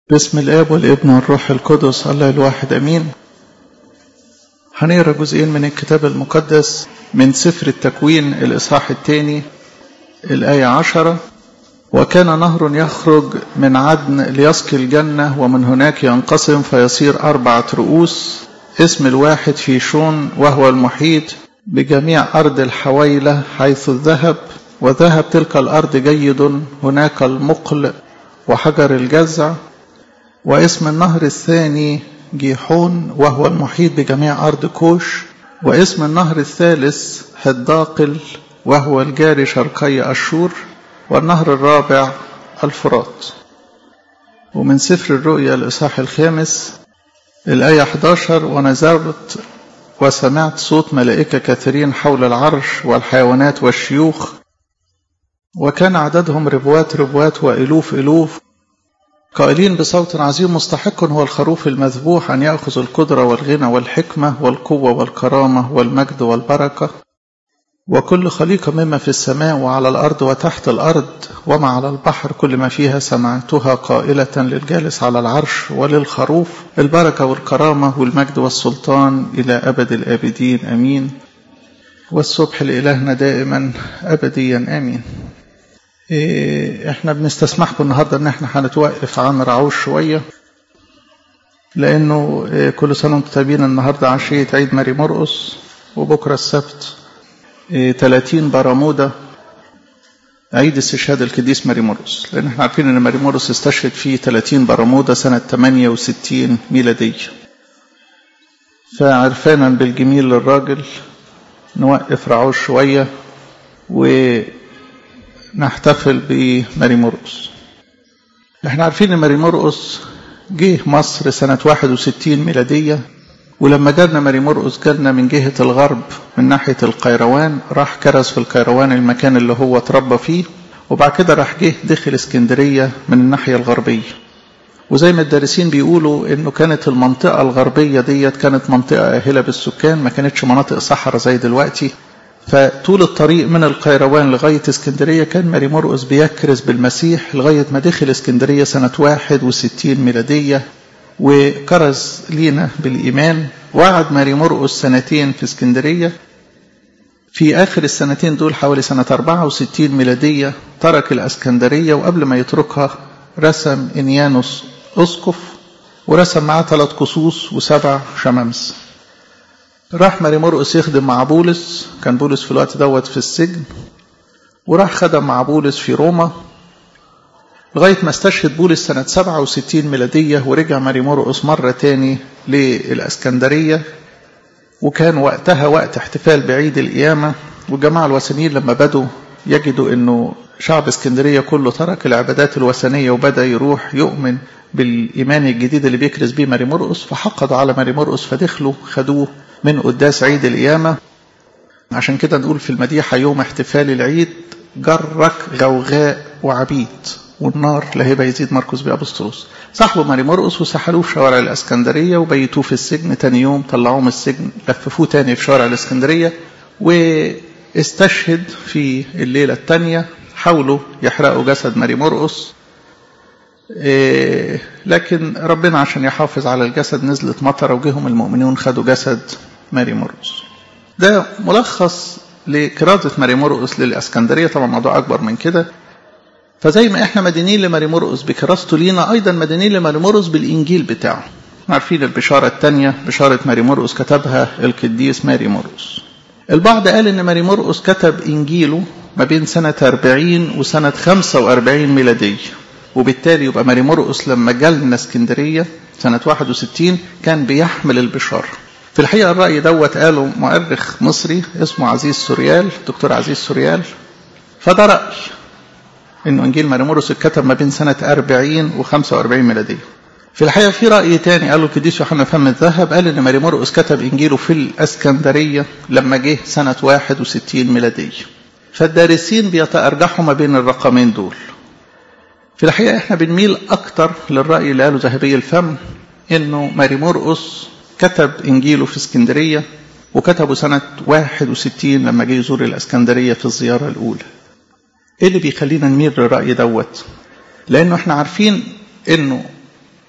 باسم الاب والابن والروح القدس الله الواحد امين هنقرا جزئين من الكتاب المقدس من سفر التكوين الاصحاح الثاني الايه عشرة وكان نهر يخرج من عدن ليسقي الجنه ومن هناك ينقسم فيصير اربعه رؤوس اسم الواحد في شون وهو المحيط بجميع ارض الحويله حيث الذهب وذهب تلك الارض جيد هناك المقل وحجر الجزع واسم النهر الثاني جيحون وهو المحيط بجميع أرض كوش واسم النهر الثالث هداقل وهو الجاري شرقي أشور والنهر الرابع الفرات ومن سفر الرؤيا الإصحاح الخامس الآية 11 ونزلت وسمعت صوت ملائكة كثيرين حول العرش والحيوانات والشيوخ وكان عددهم ربوات ربوات وألوف ألوف قائلين بصوت عظيم مستحق هو الخروف المذبوح أن يأخذ القدرة والغنى والحكمة والقوة والكرامة والمجد والبركة وكل خليقة مما في السماء وعلى الأرض وتحت الأرض وما على البحر كل ما فيها سمعتها قائلة للجالس على العرش وللخروف البركة والكرامة والمجد والسلطان إلى أبد الآبدين أمين والصبح لإلهنا دائما أبديا آمين احنا بنستسمحكم النهاردة ان احنا هنتوقف عن رعوش شوية لانه كل سنة وانتم طيبين النهاردة عشية عيد ماري مرقس وبكرة السبت 30 برمودا عيد استشهاد القديس ماري مرقس لان احنا عارفين ان ماري مرقس استشهد في 30 برمودا سنة 68 ميلادية فعرفانا بالجميل للراجل نوقف رعوش شوية و نحتفل بماري مرقس احنا عارفين ان ماري مرقس جه مصر سنة 61 ميلادية ولما جالنا ماري مرقس جالنا من جهة الغرب من ناحية القيروان راح كرز في القيروان المكان اللي هو اتربى فيه وبعد كده راح جه دخل اسكندرية من الناحية الغربية وزي ما الدارسين بيقولوا انه كانت المنطقة الغربية ديت كانت منطقة آهلة بالسكان ما كانتش مناطق صحراء زي دلوقتي فطول الطريق من القيروان لغاية اسكندرية كان ماري مرقس بيكرز بالمسيح لغاية ما دخل اسكندرية سنة 61 ميلادية وكرز لينا بالإيمان وقعد ماري مرقس سنتين في اسكندرية في آخر السنتين دول حوالي سنة 64 ميلادية ترك الاسكندرية وقبل ما يتركها رسم إنيانوس أسقف ورسم معاه ثلاث قصوص وسبع شمامس راح ماري مرقس يخدم مع بولس كان بولس في الوقت دوت في السجن وراح خدم مع بولس في روما لغاية ما استشهد بولس سنة 67 ميلادية ورجع ماري مرقس مرة تاني للأسكندرية وكان وقتها وقت احتفال بعيد القيامة والجماعة الوثنيين لما بدوا يجدوا انه شعب اسكندرية كله ترك العبادات الوثنية وبدأ يروح يؤمن بالإيمان الجديد اللي بيكرز بيه ماري مرقس فحقدوا على ماري مرقس فدخلوا خدوه من قداس عيد القيامة عشان كده نقول في المديحة يوم احتفال العيد جرك غوغاء وعبيد والنار لهبة يزيد مركز بأبسطروس صاحبه ماري مرقس وسحلوه في شوارع الاسكندرية وبيتوه في السجن تاني يوم طلعوه من السجن لففوه تاني في شوارع الاسكندرية واستشهد في الليلة التانية حاولوا يحرقوا جسد ماري مرقس إيه لكن ربنا عشان يحافظ على الجسد نزلت مطره وجيهم المؤمنون خدوا جسد ماري مرقس ده ملخص لكرازة ماري مرقس للإسكندرية طبعا موضوع أكبر من كده فزي ما احنا مدينين لماري مرقس بكراسته لينا أيضا مدينين لماري مرقس بالإنجيل بتاعه عارفين البشارة الثانية بشارة ماري مرقس كتبها القديس ماري مرقس البعض قال إن ماري مرقس كتب إنجيله ما بين سنة 40 وسنة 45 ميلادية وبالتالي يبقى ماري مرقس لما جالنا اسكندريه سنه 61 كان بيحمل البشاره. في الحقيقه الراي دوت قاله مؤرخ مصري اسمه عزيز سوريال دكتور عزيز سوريال فده راي انه انجيل ماري مرقس اتكتب ما بين سنه 40 و 45 ميلاديه. في الحقيقه في راي تاني قاله القديس يوحنا فم الذهب قال ان ماري مرقس كتب انجيله في الاسكندريه لما جه سنه 61 ميلاديه. فالدارسين بيتارجحوا ما بين الرقمين دول. في الحقيقة احنا بنميل أكتر للرأي اللي قاله ذهبي الفم إنه ماري مرقس كتب إنجيله في اسكندرية وكتبه سنة 61 لما جه يزور الاسكندرية في الزيارة الأولى. إيه اللي بيخلينا نميل للرأي دوت؟ لأنه احنا عارفين إنه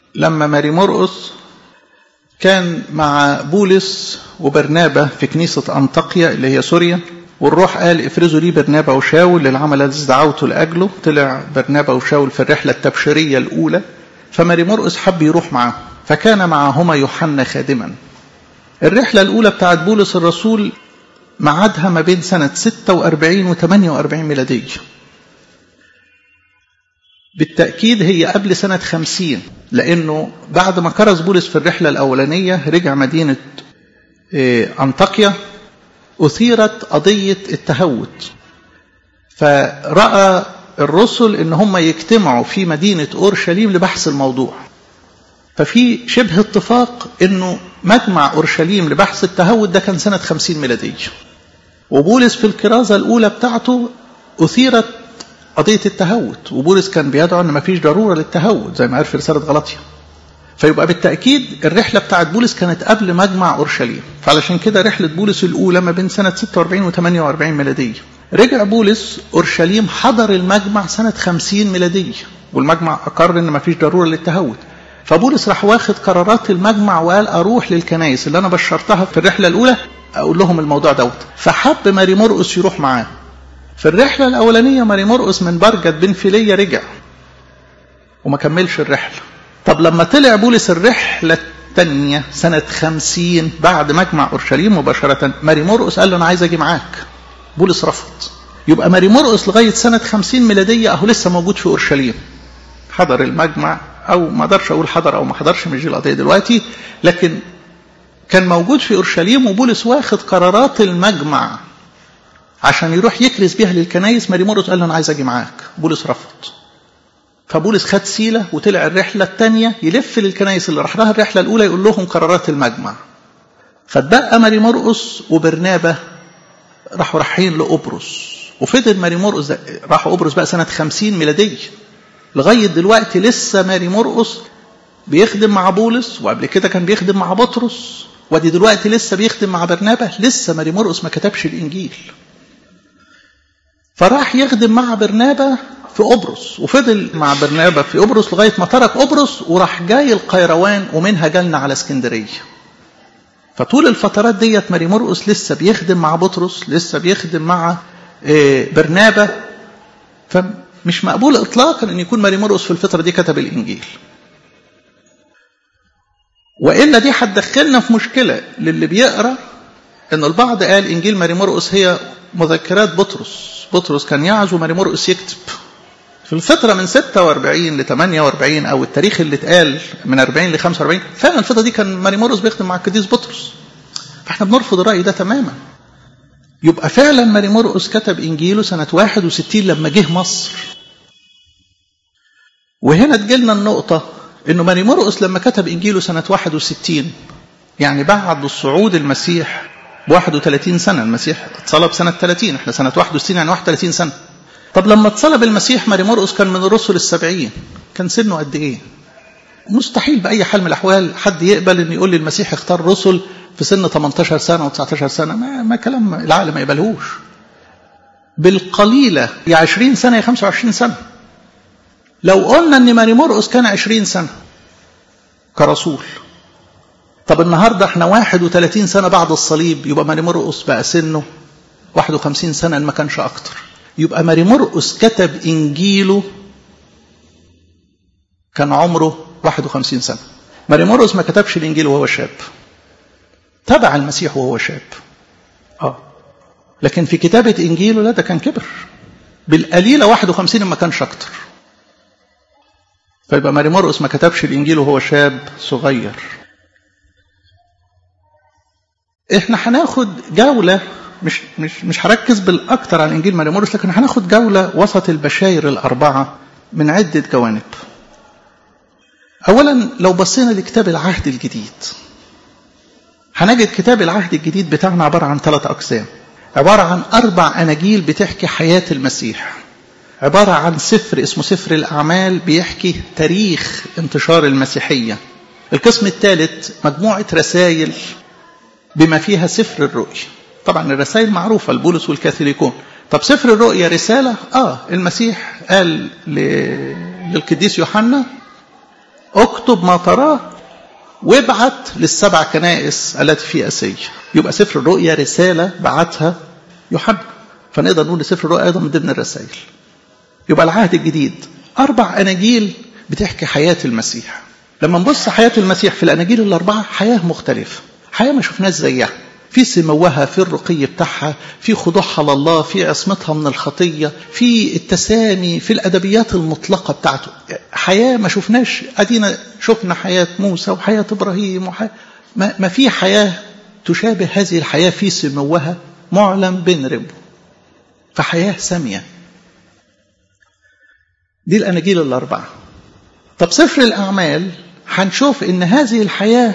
لما ماري مرقس كان مع بولس وبرنابا في كنيسة أنطاكيا اللي هي سوريا والروح قال افرزوا لي برنابا وشاول للعمل الذي دعوت لأجله طلع برنابا وشاول في الرحلة التبشيرية الأولى فماري مرقس حب يروح معاه فكان معهما يوحنا خادما الرحلة الأولى بتاعت بولس الرسول معادها ما بين سنة 46 و 48 ميلادية بالتأكيد هي قبل سنة 50 لأنه بعد ما كرز بولس في الرحلة الأولانية رجع مدينة أنطاكيا أثيرت قضية التهوت فرأى الرسل إن هم يجتمعوا في مدينة أورشليم لبحث الموضوع ففي شبه اتفاق إنه مجمع أورشليم لبحث التهوت ده كان سنة 50 ميلادية وبولس في الكرازة الأولى بتاعته أثيرت قضية التهوت وبولس كان بيدعو أن ما فيش ضرورة للتهوت زي ما عرف في رسالة غلطية فيبقى بالتأكيد الرحلة بتاعت بولس كانت قبل مجمع أورشليم فعلشان كده رحلة بولس الأولى ما بين سنة 46 و 48 ميلادية رجع بولس أورشليم حضر المجمع سنة 50 ميلادية والمجمع أقر أن ما فيش ضرورة للتهوت فبولس راح واخد قرارات المجمع وقال أروح للكنائس اللي أنا بشرتها في الرحلة الأولى أقول لهم الموضوع دوت فحب ماري مرقس يروح معاه في الرحلة الأولانية ماري مرقس من برجة بن فيلية رجع وما كملش الرحلة طب لما طلع بولس الرحلة الثانية سنة خمسين بعد مجمع أورشليم مباشرة ماري مرقس قال له أنا عايز أجي معاك بولس رفض يبقى ماري مرقس لغاية سنة خمسين ميلادية أهو لسه موجود في أورشليم حضر المجمع أو ما أقدرش أقول حضر أو ما حضرش مش دي القضية دلوقتي لكن كان موجود في أورشليم وبولس واخد قرارات المجمع عشان يروح يكرز بيها للكنايس ماري مرقس قال له أنا عايز أجي معاك بولس رفض فبولس خد سيلة وطلع الرحلة الثانية يلف للكنايس اللي راح لها الرحلة الأولى يقول لهم قرارات المجمع فاتبقى ماري مرقس وبرنابة راحوا رايحين لقبرص وفضل ماري مرقس راحوا قبرص بقى سنة 50 ميلادية لغاية دلوقتي لسه ماري مرقس بيخدم مع بولس وقبل كده كان بيخدم مع بطرس ودي دلوقتي لسه بيخدم مع برنابة لسه ماري مرقس ما كتبش الإنجيل فراح يخدم مع برنابة في قبرص وفضل مع برنابة في قبرص لغاية ما ترك قبرص وراح جاي القيروان ومنها جالنا على اسكندرية فطول الفترات ديت ماري مرقس لسه بيخدم مع بطرس لسه بيخدم مع برنابة فمش مقبول اطلاقا ان يكون ماري مرقس في الفترة دي كتب الانجيل والا دي هتدخلنا في مشكلة للي بيقرا ان البعض قال انجيل ماري مرقس هي مذكرات بطرس بطرس كان يعزو ماري مرقس يكتب في الفترة من 46 ل 48 أو التاريخ اللي اتقال من 40 ل 45 فعلا الفترة دي كان ماري مرقس بيخدم مع القديس بطرس فاحنا بنرفض الرأي ده تماما يبقى فعلا ماري مرقس كتب إنجيله سنة 61 لما جه مصر وهنا تجيلنا النقطة إنه ماري مرقس لما كتب إنجيله سنة 61 يعني بعد الصعود المسيح ب 31 سنة المسيح اتصلب سنة 30 احنا سنة 61 يعني 31 سنة طب لما اتصلب المسيح ماري مرقس كان من الرسل السبعين كان سنه قد ايه مستحيل بأي حال من الأحوال حد يقبل أن يقول لي المسيح اختار رسل في سن 18 سنة و 19 سنة ما, ما كلام العقل ما يقبلهوش بالقليلة يا 20 سنة يا 25 سنة لو قلنا أن ماري مرقس كان 20 سنة كرسول طب النهاردة احنا 31 سنة بعد الصليب يبقى ماري مرقس بقى سنه 51 سنة إن ما كانش أكتر يبقى ماري مرقس كتب إنجيله كان عمره 51 سنة ماري مرقس ما كتبش الإنجيل وهو شاب تبع المسيح وهو شاب آه لكن في كتابة إنجيله لا ده كان كبر بالقليلة 51 ما كانش أكتر فيبقى ماري مرقس ما كتبش الإنجيل وهو شاب صغير احنا هناخد جولة مش مش مش هركز بالاكثر على انجيل ماري مرقس لكن هناخد جوله وسط البشاير الاربعه من عده جوانب. اولا لو بصينا لكتاب العهد الجديد هنجد كتاب العهد الجديد بتاعنا عباره عن ثلاث اقسام. عباره عن اربع اناجيل بتحكي حياه المسيح. عباره عن سفر اسمه سفر الاعمال بيحكي تاريخ انتشار المسيحيه. القسم الثالث مجموعه رسائل بما فيها سفر الرؤيا. طبعا الرسائل معروفة البولس والكاثوليكون طب سفر الرؤيا رسالة آه المسيح قال للقديس يوحنا اكتب ما تراه وابعت للسبع كنائس التي في اسيا يبقى سفر الرؤيا رساله بعتها يوحنا فنقدر نقول سفر الرؤيا ايضا من ضمن الرسائل يبقى العهد الجديد اربع اناجيل بتحكي حياه المسيح لما نبص حياه المسيح في الاناجيل الاربعه حياه مختلفه حياه ما شفناش زيها في سموها في الرقي بتاعها في خضوعها لله في عصمتها من الخطية في التسامي في الأدبيات المطلقة بتاعته حياة ما شفناش أدينا شفنا حياة موسى وحياة إبراهيم وحياة ما, ما في حياة تشابه هذه الحياة في سموها معلم بين ربه فحياة سامية دي الأناجيل الأربعة طب سفر الأعمال هنشوف إن هذه الحياة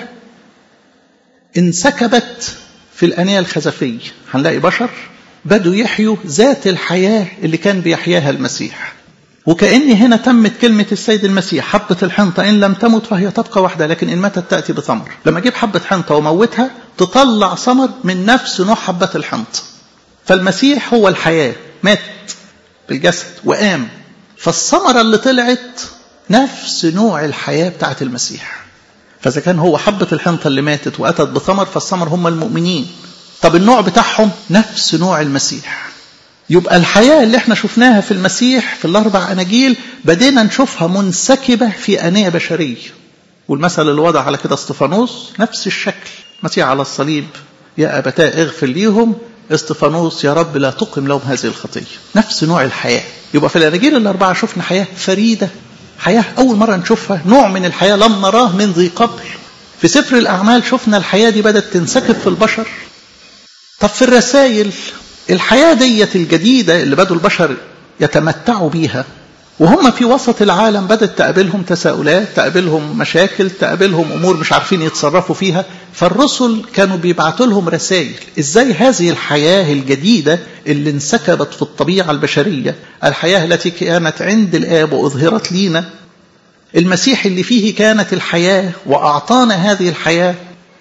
انسكبت في الأنية الخزفية هنلاقي بشر بدوا يحيوا ذات الحياة اللي كان بيحياها المسيح وكأن هنا تمت كلمة السيد المسيح حبة الحنطة إن لم تمت فهي تبقى واحدة لكن إن ماتت تأتي بثمر لما أجيب حبة حنطة وموتها تطلع ثمر من نفس نوع حبة الحنطة فالمسيح هو الحياة مات بالجسد وقام فالثمرة اللي طلعت نفس نوع الحياة بتاعت المسيح فإذا كان هو حبة الحنطة اللي ماتت وأتت بثمر فالثمر هم المؤمنين طب النوع بتاعهم نفس نوع المسيح يبقى الحياة اللي احنا شفناها في المسيح في الأربع أناجيل بدينا نشوفها منسكبة في أنية بشرية والمثل اللي وضع على كده استفانوس نفس الشكل مسيح على الصليب يا أبتاء اغفر ليهم استفانوس يا رب لا تقم لهم هذه الخطية نفس نوع الحياة يبقى في الأناجيل الأربعة شفنا حياة فريدة حياة أول مرة نشوفها نوع من الحياة لم نراه من ذي قبل في سفر الأعمال شفنا الحياة دي بدأت تنسكب في البشر طب في الرسائل الحياة ديت الجديدة اللي بدوا البشر يتمتعوا بيها وهم في وسط العالم بدأت تقابلهم تساؤلات تقابلهم مشاكل تقابلهم أمور مش عارفين يتصرفوا فيها فالرسل كانوا بيبعتوا لهم رسائل إزاي هذه الحياة الجديدة اللي انسكبت في الطبيعة البشرية الحياة التي كانت عند الآب وأظهرت لينا المسيح اللي فيه كانت الحياة وأعطانا هذه الحياة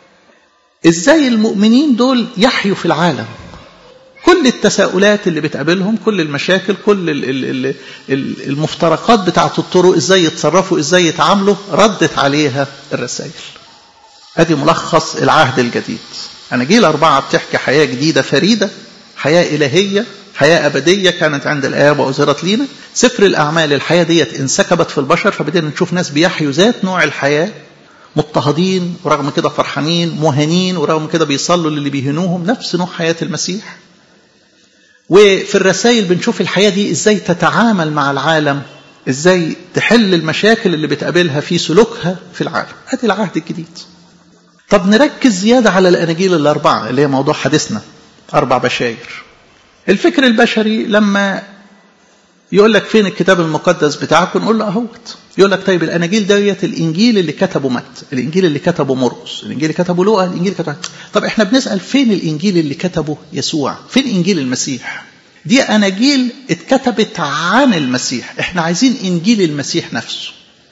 إزاي المؤمنين دول يحيوا في العالم كل التساؤلات اللي بتقابلهم كل المشاكل كل المفترقات بتاعت الطرق ازاي يتصرفوا ازاي يتعاملوا ردت عليها الرسائل ادي ملخص العهد الجديد اناجيل اربعه بتحكي حياه جديده فريده حياه الهيه حياه ابديه كانت عند الاب واظهرت لينا سفر الاعمال الحياه ديت انسكبت في البشر فبدينا نشوف ناس بيحيوا ذات نوع الحياه مضطهدين ورغم كده فرحانين مهانين ورغم كده بيصلوا للي بيهنوهم نفس نوع حياه المسيح وفي الرسائل بنشوف الحياة دي ازاي تتعامل مع العالم ازاي تحل المشاكل اللي بتقابلها في سلوكها في العالم ادي العهد الجديد طب نركز زيادة على الأناجيل الأربعة اللي هي موضوع حديثنا أربع بشاير الفكر البشري لما يقول لك فين الكتاب المقدس بتاعكم نقول له اهوت يقول لك طيب الاناجيل ديت الانجيل اللي كتبه مت الانجيل اللي كتبه مرقس الانجيل اللي كتبه لوقا الانجيل اللي كتبه طب احنا بنسال فين الانجيل اللي كتبه يسوع فين انجيل المسيح دي اناجيل اتكتبت عن المسيح احنا عايزين انجيل المسيح نفسه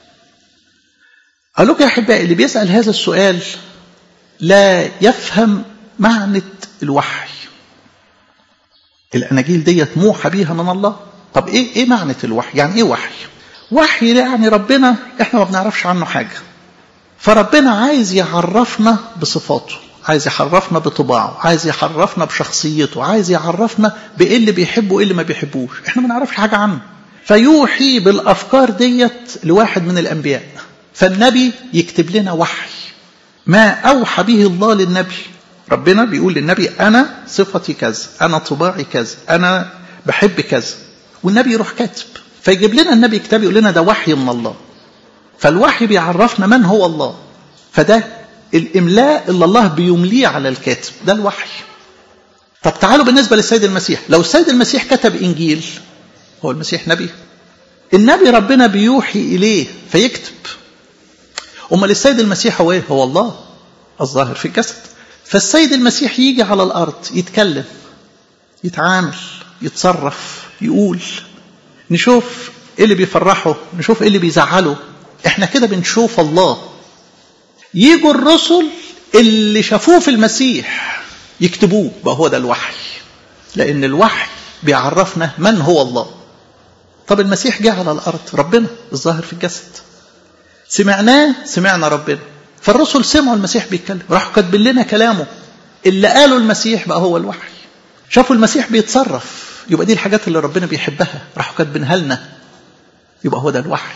قال لكم يا احبائي اللي بيسال هذا السؤال لا يفهم معنى الوحي الاناجيل ديت موحى بيها من الله طب ايه ايه معنى الوحي يعني ايه وحي وحي يعني ربنا احنا ما بنعرفش عنه حاجه فربنا عايز يعرفنا بصفاته عايز يعرفنا بطباعه عايز يعرفنا بشخصيته عايز يعرفنا بايه اللي بيحبه وايه اللي ما بيحبوش احنا ما نعرفش حاجه عنه فيوحي بالافكار ديت لواحد من الانبياء فالنبي يكتب لنا وحي ما اوحى به الله للنبي ربنا بيقول للنبي انا صفتي كذا انا طباعي كذا انا بحب كذا والنبي يروح كاتب فيجيب لنا النبي كتاب يقول لنا ده وحي من الله فالوحي بيعرفنا من هو الله فده الاملاء اللي الله بيمليه على الكاتب ده الوحي طب تعالوا بالنسبه للسيد المسيح لو السيد المسيح كتب انجيل هو المسيح نبي النبي ربنا بيوحي اليه فيكتب امال السيد المسيح هو ايه هو الله الظاهر في الجسد فالسيد المسيح يجي على الارض يتكلم يتعامل يتصرف يقول نشوف ايه اللي بيفرحه نشوف ايه اللي بيزعله احنا كده بنشوف الله يجوا الرسل اللي شافوه في المسيح يكتبوه بقى هو ده الوحي لان الوحي بيعرفنا من هو الله طب المسيح جه على الارض ربنا الظاهر في الجسد سمعناه سمعنا ربنا فالرسل سمعوا المسيح بيتكلم راحوا كاتبين لنا كلامه اللي قاله المسيح بقى هو الوحي شافوا المسيح بيتصرف يبقى دي الحاجات اللي ربنا بيحبها راحوا كاتبينها لنا يبقى هو ده الوحي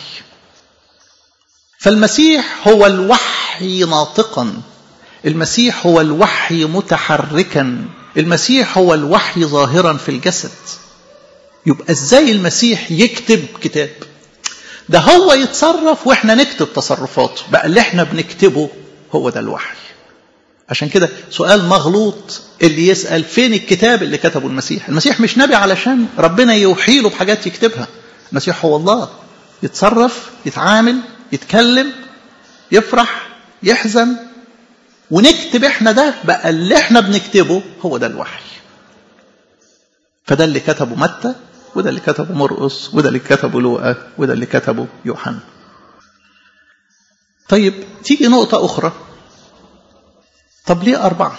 فالمسيح هو الوحي ناطقا المسيح هو الوحي متحركا المسيح هو الوحي ظاهرا في الجسد يبقى ازاي المسيح يكتب كتاب ده هو يتصرف واحنا نكتب تصرفاته بقى اللي احنا بنكتبه هو ده الوحي عشان كده سؤال مغلوط اللي يسأل فين الكتاب اللي كتبه المسيح المسيح مش نبي علشان ربنا يوحي له بحاجات يكتبها المسيح هو الله يتصرف يتعامل يتكلم يفرح يحزن ونكتب احنا ده بقى اللي احنا بنكتبه هو ده الوحي فده اللي كتبه متى وده اللي كتبه مرقس وده اللي كتبه لوقا وده اللي كتبه يوحنا طيب تيجي نقطة أخرى طب ليه أربعة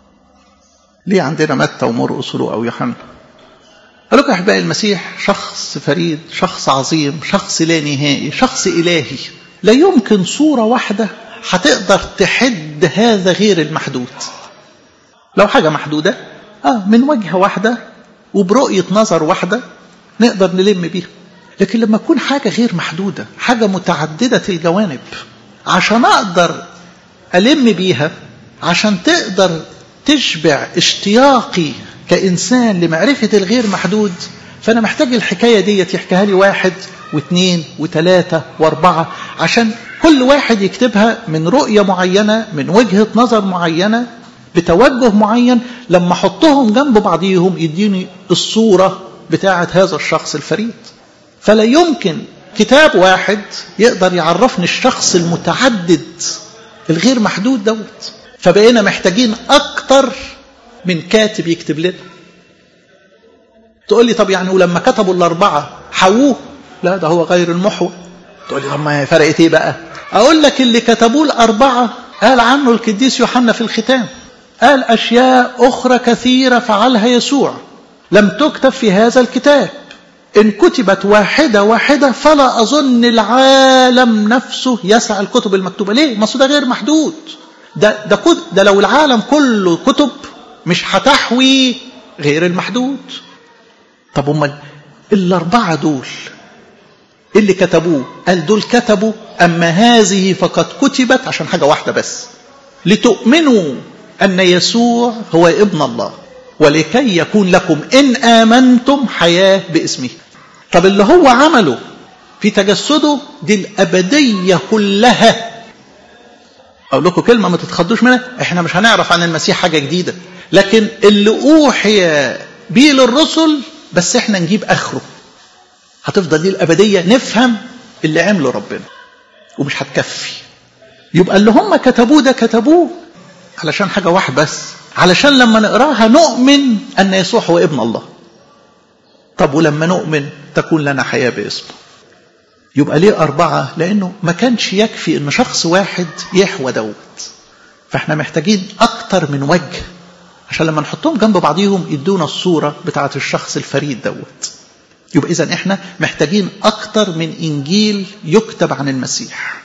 ليه عندنا متى ومرقس ولوقا ويوحنا قال لكم أحبائي المسيح شخص فريد شخص عظيم شخص لا نهائي شخص إلهي لا يمكن صورة واحدة هتقدر تحد هذا غير المحدود لو حاجة محدودة آه من وجهة واحدة وبرؤية نظر واحدة نقدر نلم بيها لكن لما تكون حاجة غير محدودة حاجة متعددة الجوانب عشان أقدر ألم بيها عشان تقدر تشبع اشتياقي كإنسان لمعرفة الغير محدود فأنا محتاج الحكاية دي يحكيها لي واحد واثنين وثلاثة واربعة عشان كل واحد يكتبها من رؤية معينة من وجهة نظر معينة بتوجه معين لما احطهم جنب بعضيهم يديني الصورة بتاعة هذا الشخص الفريد فلا يمكن كتاب واحد يقدر يعرفني الشخص المتعدد الغير محدود دوت فبقينا محتاجين أكتر من كاتب يكتب لنا تقول لي طب يعني ولما كتبوا الأربعة حووه لا ده هو غير المحور تقول لي طب ما فرقت ايه بقى أقول لك اللي كتبوه الأربعة قال عنه القديس يوحنا في الختام قال أشياء أخرى كثيرة فعلها يسوع لم تكتب في هذا الكتاب إن كتبت واحدة واحدة فلا أظن العالم نفسه يسع الكتب المكتوبة ليه؟ ما ده غير محدود ده, ده, ده لو العالم كله كتب مش هتحوي غير المحدود طب امال الأربعة دول اللي كتبوه قال دول كتبوا أما هذه فقد كتبت عشان حاجة واحدة بس لتؤمنوا أن يسوع هو ابن الله ولكي يكون لكم إن آمنتم حياة باسمه طب اللي هو عمله في تجسده دي الأبدية كلها أقول لكم كلمة ما تتخضوش منها إحنا مش هنعرف عن المسيح حاجة جديدة لكن اللي أوحي بيه للرسل بس إحنا نجيب آخره هتفضل دي الأبدية نفهم اللي عمله ربنا ومش هتكفي يبقى اللي هم كتبوه ده كتبوه علشان حاجة واحدة بس علشان لما نقراها نؤمن أن يسوع هو ابن الله طب ولما نؤمن تكون لنا حياة باسمه يبقى ليه أربعة لأنه ما كانش يكفي أن شخص واحد يحوى دوت فاحنا محتاجين أكتر من وجه عشان لما نحطهم جنب بعضيهم يدونا الصورة بتاعة الشخص الفريد دوت يبقى إذا احنا محتاجين أكتر من إنجيل يكتب عن المسيح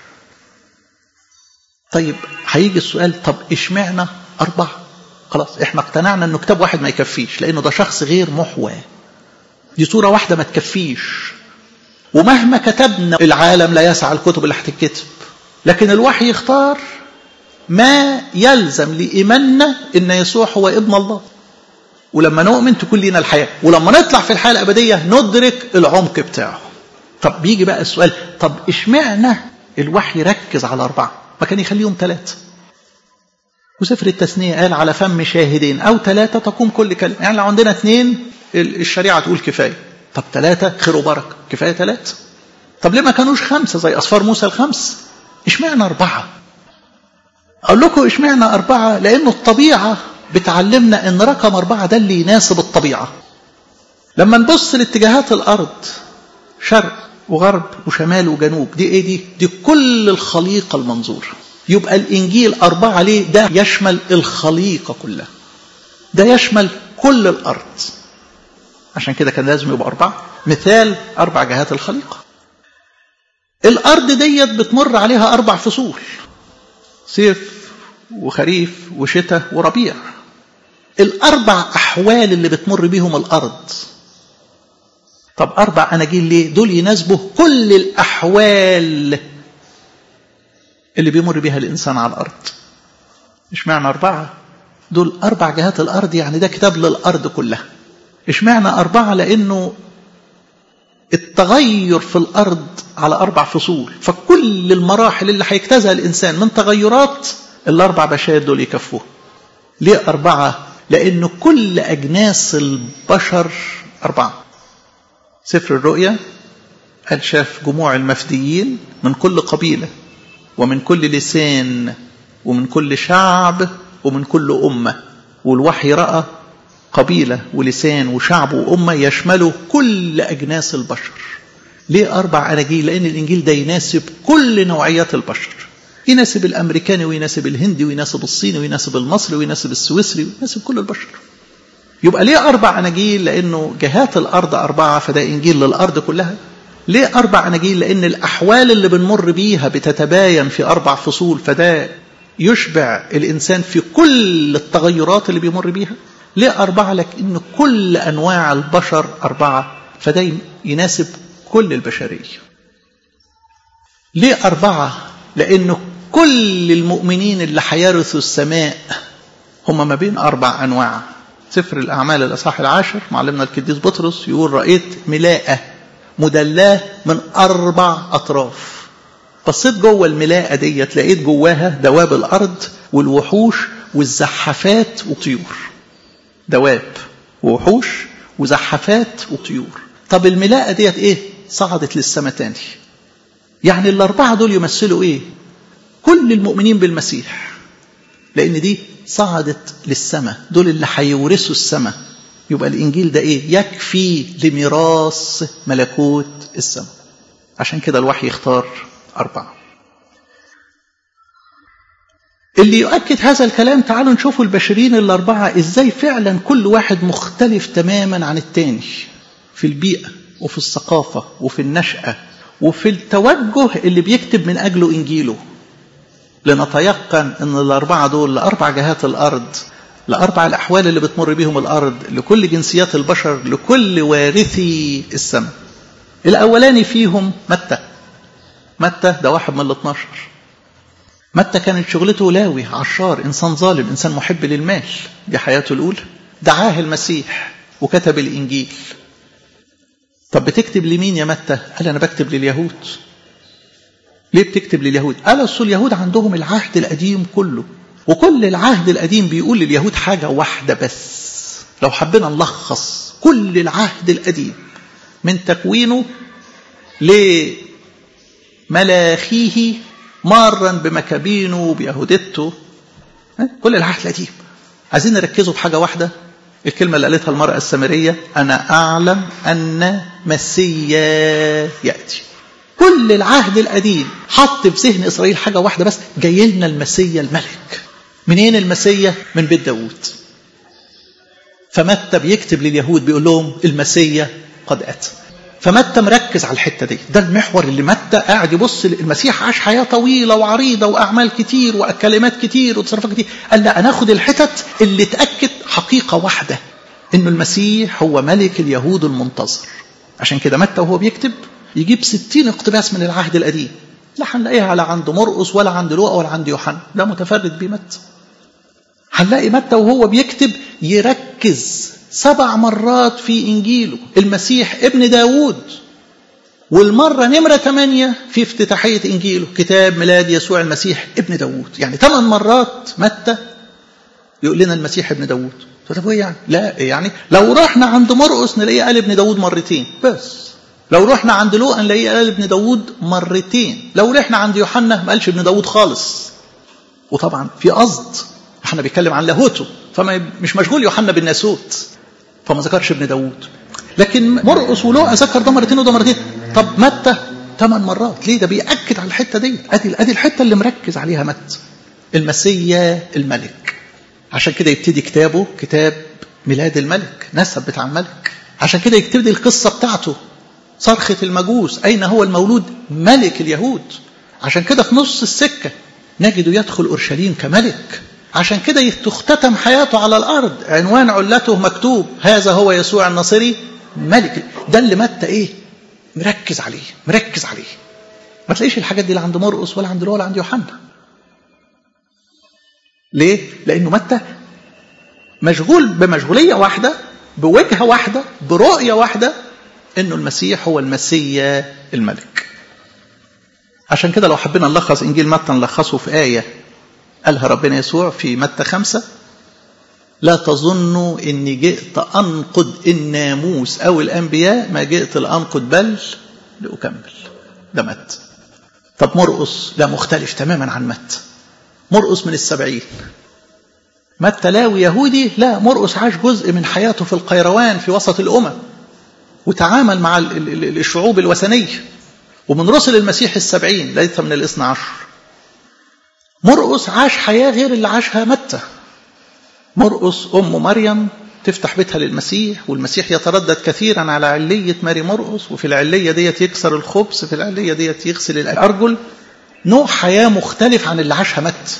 طيب هيجي السؤال طب اشمعنا أربعة خلاص احنا اقتنعنا انه كتاب واحد ما يكفيش لانه ده شخص غير محوى دي صورة واحدة ما تكفيش ومهما كتبنا العالم لا يسعى الكتب اللي هتتكتب لكن الوحي يختار ما يلزم لإيماننا إن يسوع هو ابن الله ولما نؤمن تكون لنا الحياة ولما نطلع في الحياة الأبدية ندرك العمق بتاعه طب بيجي بقى السؤال طب اشمعنى الوحي ركز على أربعة ما كان يخليهم ثلاثة وسفر التثنية قال على فم شاهدين أو ثلاثة تقوم كل كلمة يعني لو عندنا اثنين الشريعة تقول كفاية طب ثلاثة خير وبركة كفاية ثلاثة طب ليه ما كانوش خمسة زي أصفار موسى الخمس اشمعنى أربعة أقول لكم اشمعنى أربعة لأنه الطبيعة بتعلمنا أن رقم أربعة ده اللي يناسب الطبيعة لما نبص لاتجاهات الأرض شرق وغرب وشمال وجنوب دي ايه دي دي كل الخليقة المنظور يبقى الإنجيل أربعة ليه ده يشمل الخليقة كلها ده يشمل كل الأرض عشان كده كان لازم يبقى أربعة مثال أربع جهات الخليقة الأرض ديت بتمر عليها أربع فصول صيف وخريف وشتاء وربيع الأربع أحوال اللي بتمر بيهم الأرض طب أربع أناجيل ليه؟ دول يناسبوا كل الأحوال اللي بيمر بيها الإنسان على الأرض اشمعنى أربعة؟ دول أربع جهات الأرض يعني ده كتاب للأرض كلها اشمعنى أربعة؟ لأنه التغير في الأرض على أربع فصول فكل المراحل اللي هيجتازها الإنسان من تغيرات الأربع بشائر دول يكفوه ليه أربعة؟ لأن كل أجناس البشر أربعة سفر الرؤيا قال شاف جموع المفديين من كل قبيلة ومن كل لسان ومن كل شعب ومن كل أمة والوحي رأى قبيلة ولسان وشعب وأمة يشملوا كل أجناس البشر ليه أربع أناجيل لأن الإنجيل ده يناسب كل نوعيات البشر يناسب الأمريكاني ويناسب الهندي ويناسب الصيني ويناسب المصري ويناسب السويسري ويناسب كل البشر يبقى ليه أربع أناجيل لأنه جهات الأرض أربعة فده إنجيل للأرض كلها ليه أربع أناجيل لأن الأحوال اللي بنمر بيها بتتباين في أربع فصول فده يشبع الإنسان في كل التغيرات اللي بيمر بيها ليه أربعة لكن كل أنواع البشر أربعة فده يناسب كل البشرية ليه أربعة لأنه كل المؤمنين اللي هيرثوا السماء هم ما بين أربع أنواع سفر الأعمال الأصحاح العاشر معلمنا القديس بطرس يقول رأيت ملاءة مدلاه من أربع أطراف بصيت جوه الملاءة ديت لقيت جواها دواب الأرض والوحوش والزحافات والطيور دواب ووحوش وزحافات وطيور طب الملاءة ديت ايه صعدت للسماء تاني يعني الأربعة دول يمثلوا ايه كل المؤمنين بالمسيح لأن دي صعدت للسماء دول اللي هيورثوا السماء يبقى الإنجيل ده إيه يكفي لميراث ملكوت السماء عشان كده الوحي يختار أربعة اللي يؤكد هذا الكلام تعالوا نشوفوا البشرين الأربعة إزاي فعلا كل واحد مختلف تماما عن التاني في البيئة وفي الثقافة وفي النشأة وفي التوجه اللي بيكتب من أجله إنجيله لنتيقن أن الأربعة دول لأربع جهات الأرض لأربع الأحوال اللي بتمر بيهم الأرض لكل جنسيات البشر لكل وارثي السماء الأولاني فيهم متى متى ده واحد من الاثناشر متى كانت شغلته لاوي عشار إنسان ظالم إنسان محب للمال دي حياته الأولى دعاه المسيح وكتب الإنجيل طب بتكتب لمين يا متى قال أنا بكتب لليهود ليه بتكتب لليهود قال أصل اليهود عندهم العهد القديم كله وكل العهد القديم بيقول لليهود حاجة واحدة بس لو حبينا نلخص كل العهد القديم من تكوينه لملاخيه مارا بمكابينه بيهودته كل العهد القديم عايزين نركزوا في حاجة واحدة الكلمة اللي قالتها المرأة السامرية أنا أعلم أن مسيا يأتي كل العهد القديم حط في ذهن إسرائيل حاجة واحدة بس جاي لنا المسيا الملك منين المسيا من بيت داوود فمتى بيكتب لليهود بيقول لهم المسيا قد أتى فمتى مركز على الحته دي ده المحور اللي متى قاعد يبص المسيح عاش حياه طويله وعريضه واعمال كتير وكلمات كتير وتصرفات كتير قال لا انا اخد الحتت اللي تاكد حقيقه واحده انه المسيح هو ملك اليهود المنتظر عشان كده متى وهو بيكتب يجيب ستين اقتباس من العهد القديم لا هنلاقيها لا عند مرقس ولا عند لوقا ولا عند يوحنا ده متفرد بيه متى هنلاقي متى وهو بيكتب يركز سبع مرات في إنجيله المسيح ابن داود والمرة نمرة ثمانية في افتتاحية إنجيله كتاب ميلاد يسوع المسيح ابن داود يعني ثمان مرات متى يقول لنا المسيح ابن داود طب ايه يعني لا يعني لو رحنا عند مرقس نلاقيه قال ابن داود مرتين بس لو رحنا عند لوقا نلاقيه قال ابن داود مرتين لو رحنا عند يوحنا ما قالش ابن داود خالص وطبعا في قصد احنا بيتكلم عن لاهوته فما مش مشغول يوحنا بالناسوت فما ذكرش ابن داود لكن مرقس ولوقا ذكر ده مرتين وده مرتين طب متى ثمان مرات ليه ده بيأكد على الحته دي ادي ادي الحته اللي مركز عليها متى المسيا الملك عشان كده يبتدي كتابه كتاب ميلاد الملك نسب بتاع الملك عشان كده يكتب لي القصه بتاعته صرخة المجوس أين هو المولود ملك اليهود عشان كده في نص السكة نجده يدخل أورشليم كملك عشان كده تختتم حياته على الأرض عنوان علته مكتوب هذا هو يسوع الناصري ملك ده اللي متى إيه مركز عليه مركز عليه ما تلاقيش الحاجات دي لا عند مرقس ولا عند ولا عند يوحنا ليه؟ لأنه متى مشغول بمشغولية واحدة بوجهة واحدة برؤية واحدة إنه المسيح هو المسيا الملك عشان كده لو حبينا نلخص إنجيل متى نلخصه في آية قالها ربنا يسوع في متى خمسة لا تظنوا إني جئت أنقض الناموس أو الأنبياء ما جئت لأنقض بل لأكمل ده متى طب مرقس لا مختلف تماما عن متى مرقس من السبعين متى لاوي يهودي لا مرقس عاش جزء من حياته في القيروان في وسط الأمم وتعامل مع الشعوب الوثنية ومن رسل المسيح السبعين ليس من الاثنى عشر مرقس عاش حياة غير اللي عاشها متى مرقس أم مريم تفتح بيتها للمسيح والمسيح يتردد كثيرا على علية ماري مرقس وفي العلية ديت يكسر الخبز في العلية ديت يغسل الأرجل نوع حياة مختلف عن اللي عاشها متى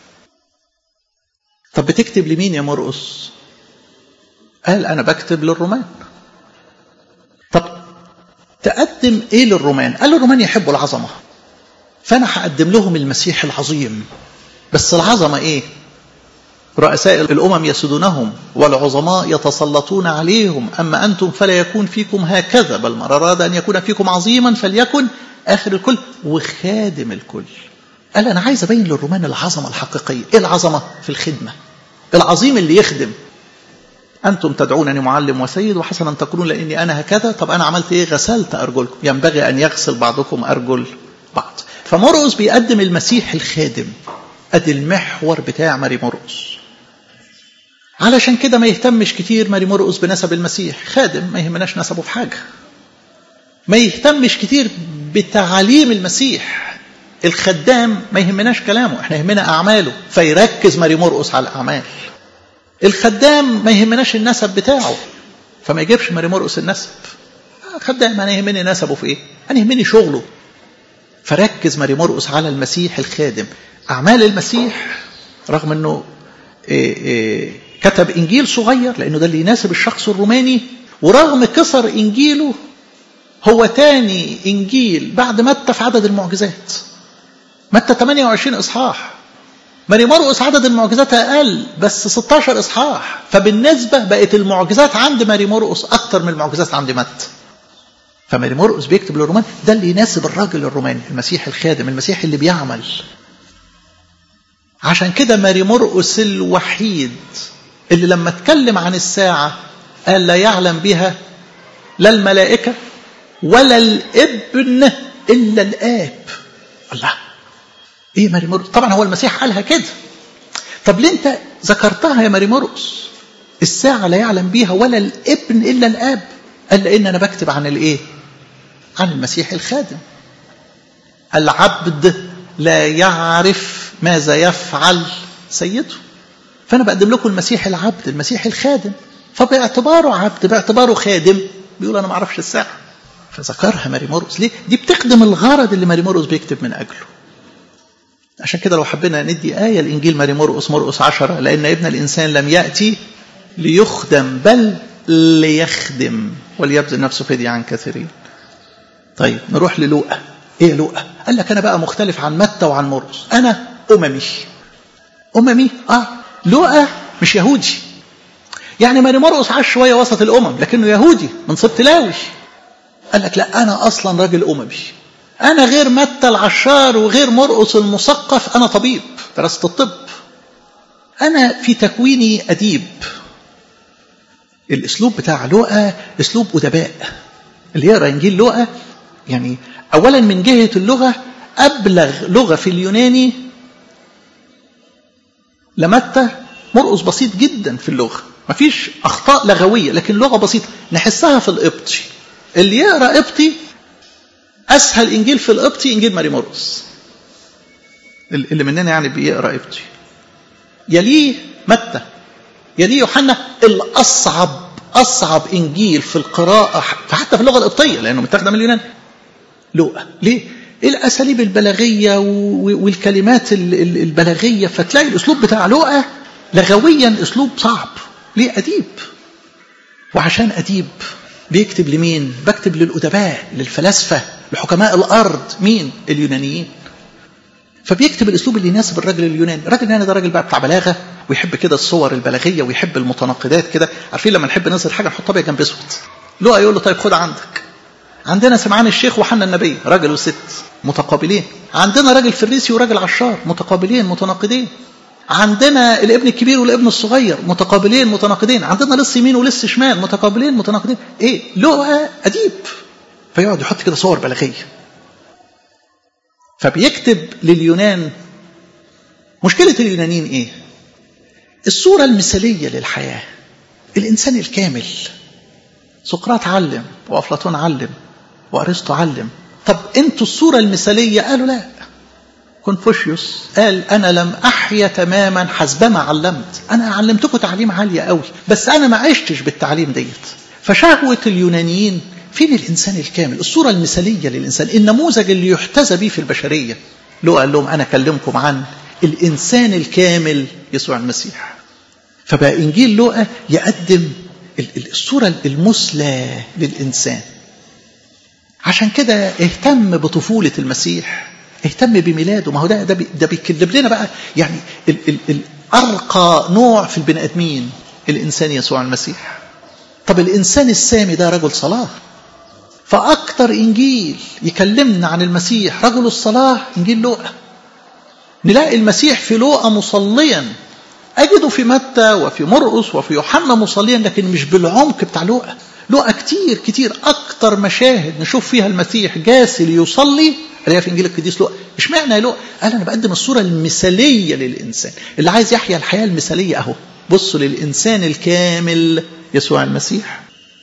طب بتكتب لمين يا مرقس قال أنا بكتب للرومان طب تقدم إيه للرومان قال الرومان يحبوا العظمة فأنا هقدم لهم المسيح العظيم بس العظمة إيه رؤساء الأمم يسودونهم والعظماء يتسلطون عليهم أما أنتم فلا يكون فيكم هكذا بل من أراد أن يكون فيكم عظيما فليكن آخر الكل وخادم الكل قال أنا عايز أبين للرومان العظمة الحقيقية إيه العظمة في الخدمة العظيم اللي يخدم أنتم تدعونني معلم وسيد وحسنا تقولون لأني أنا هكذا طب أنا عملت إيه غسلت أرجلكم ينبغي أن يغسل بعضكم أرجل بعض فمرقس بيقدم المسيح الخادم أدي المحور بتاع ماري مرقس علشان كده ما يهتمش كتير ماري مرقس بنسب المسيح خادم ما يهمناش نسبه في حاجة ما يهتمش كتير بتعاليم المسيح الخدام ما يهمناش كلامه احنا يهمنا أعماله فيركز ماري مرقس على الأعمال الخدام ما يهمناش النسب بتاعه فما يجيبش ماري مرقس النسب خدام أنا يهمني نسبه في إيه أنا يهمني شغله فركز ماري مرقس على المسيح الخادم أعمال المسيح رغم أنه إيه إيه كتب إنجيل صغير لأنه ده اللي يناسب الشخص الروماني ورغم كسر إنجيله هو تاني إنجيل بعد متى في عدد المعجزات متى 28 إصحاح ماري مرقس عدد المعجزات أقل بس 16 إصحاح فبالنسبة بقت المعجزات عند ماري مرقس أكتر من المعجزات عند متى فماري مرقس بيكتب للرومان ده اللي يناسب الراجل الروماني المسيح الخادم المسيح اللي بيعمل عشان كده ماري مرقس الوحيد اللي لما اتكلم عن الساعة قال لا يعلم بها لا الملائكة ولا الابن إلا الآب الله إيه ماري مرقس طبعا هو المسيح قالها كده طب ليه أنت ذكرتها يا ماري مرقس الساعة لا يعلم بها ولا الابن إلا الآب قال لأن أنا بكتب عن الإيه عن المسيح الخادم العبد لا يعرف ماذا يفعل سيده فأنا بقدم لكم المسيح العبد المسيح الخادم فباعتباره عبد باعتباره خادم بيقول أنا ما أعرفش الساعة فذكرها ماري مرقس ليه؟ دي بتخدم الغرض اللي ماري مرقس بيكتب من أجله عشان كده لو حبينا ندي آية الإنجيل ماري مرقس مرقس عشرة لأن ابن الإنسان لم يأتي ليخدم بل ليخدم وليبذل نفسه فدية عن كثيرين طيب نروح للوقا ايه لوقا قال لك انا بقى مختلف عن متى وعن مرقس انا اممي اممي اه لوقا مش يهودي يعني ماري مرقس عاش شويه وسط الامم لكنه يهودي من سبط لاوي قال لك لا انا اصلا راجل اممي انا غير متى العشار وغير مرقس المثقف انا طبيب درست الطب انا في تكويني اديب الاسلوب بتاع لوقا اسلوب ادباء اللي يقرا انجيل لوقا يعني اولا من جهه اللغه ابلغ لغه في اليوناني لمتى مرقص بسيط جدا في اللغه مفيش اخطاء لغويه لكن لغه بسيطه نحسها في القبطي اللي يقرا قبطي اسهل انجيل في القبطي انجيل ماري مرقص اللي مننا يعني بيقرا قبطي يليه متى يليه يوحنا الاصعب أصعب إنجيل في القراءة حتى في اللغة القبطية لأنه متاخده من اليونان لوقا ليه؟ الأساليب البلاغية والكلمات البلاغية فتلاقي الأسلوب بتاع لوقا لغويا أسلوب صعب ليه أديب وعشان أديب بيكتب لمين؟ بكتب للأدباء للفلاسفة لحكماء الأرض مين؟ اليونانيين فبيكتب الاسلوب اللي يناسب الراجل اليوناني، الراجل اليوناني ده راجل بقى بتاع بلاغه ويحب كده الصور البلاغيه ويحب المتناقضات كده، عارفين لما نحب نظهر حاجه نحط ابيض جنب اسود. لقى يقول له طيب خد عندك. عندنا سمعان الشيخ وحنا النبي راجل وست متقابلين. عندنا راجل فريسي وراجل عشار متقابلين متناقضين. عندنا الابن الكبير والابن الصغير متقابلين متناقضين، عندنا لص يمين ولص شمال متقابلين متناقضين، ايه؟ لقى اديب. فيقعد يحط كده صور بلاغيه. فبيكتب لليونان مشكلة اليونانيين ايه الصورة المثالية للحياة الإنسان الكامل سقراط علم وأفلاطون علم وأرسطو علم طب انتوا الصورة المثالية قالوا لا كونفوشيوس قال أنا لم أحيا تماما حسبما علمت أنا علمتكم تعليم عالية قوي بس أنا ما عشتش بالتعليم ديت فشهوة اليونانيين فين الإنسان الكامل الصورة المثالية للإنسان النموذج اللي يحتذى به في البشرية لو قال لهم أنا أكلمكم عن الإنسان الكامل يسوع المسيح فبقى إنجيل لوقا يقدم الصورة المثلى للإنسان عشان كده اهتم بطفولة المسيح اهتم بميلاده ما هو ده ده, ده بيكتب لنا بقى يعني ال ال الأرقى نوع في البني آدمين الإنسان يسوع المسيح طب الإنسان السامي ده رجل صلاة فأكثر إنجيل يكلمنا عن المسيح رجل الصلاة إنجيل لوقا نلاقي المسيح في لوقا مصليا أجده في متى وفي مرقس وفي يوحنا مصليا لكن مش بالعمق بتاع لوقا لوقا كتير كتير أكتر مشاهد نشوف فيها المسيح جاسل يصلي اللي هي في إنجيل القديس لوقا اشمعنى يا لوقا؟ قال أنا بقدم الصورة المثالية للإنسان اللي عايز يحيا الحياة المثالية أهو بصوا للإنسان الكامل يسوع المسيح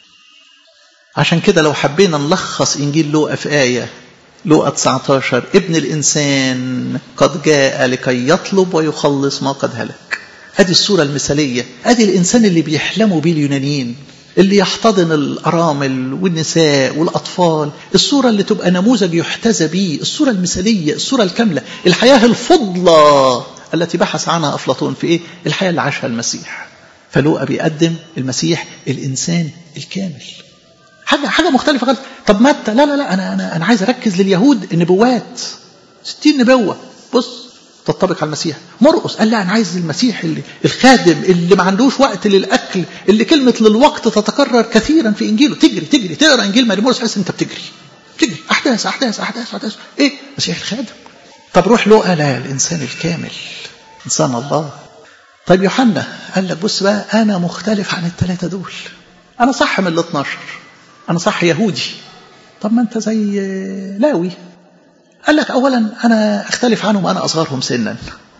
عشان كده لو حبينا نلخص إنجيل لوقا في آية لوقا 19 ابن الإنسان قد جاء لكي يطلب ويخلص ما قد هلك أدي الصورة المثالية أدي الإنسان اللي بيحلموا بيه اليونانيين اللي يحتضن الأرامل والنساء والأطفال الصورة اللي تبقى نموذج يحتذى به الصورة المثالية الصورة الكاملة الحياة الفضلى التي بحث عنها أفلاطون في إيه الحياة اللي عاشها المسيح فلوقا بيقدم المسيح الإنسان الكامل حاجة حاجة مختلفة خالص طب متى لا لا لا أنا أنا أنا عايز أركز لليهود النبوات 60 نبوة بص تطبق على المسيح مرقس قال لا أنا عايز المسيح اللي الخادم اللي ما عندوش وقت للأكل اللي كلمة للوقت تتكرر كثيرا في إنجيله تجري تجري تقرا إنجيل ماري مرقس تحس أنت بتجري تجري أحداث أحداث أحداث أحداث إيه مسيح الخادم طب روح لوقا لا الإنسان الكامل إنسان الله طيب يوحنا قال لك بص بقى أنا مختلف عن الثلاثة دول أنا صح من ال 12 أنا صح يهودي طب ما أنت زي لاوي قال لك أولا أنا أختلف عنهم أنا أصغرهم سنا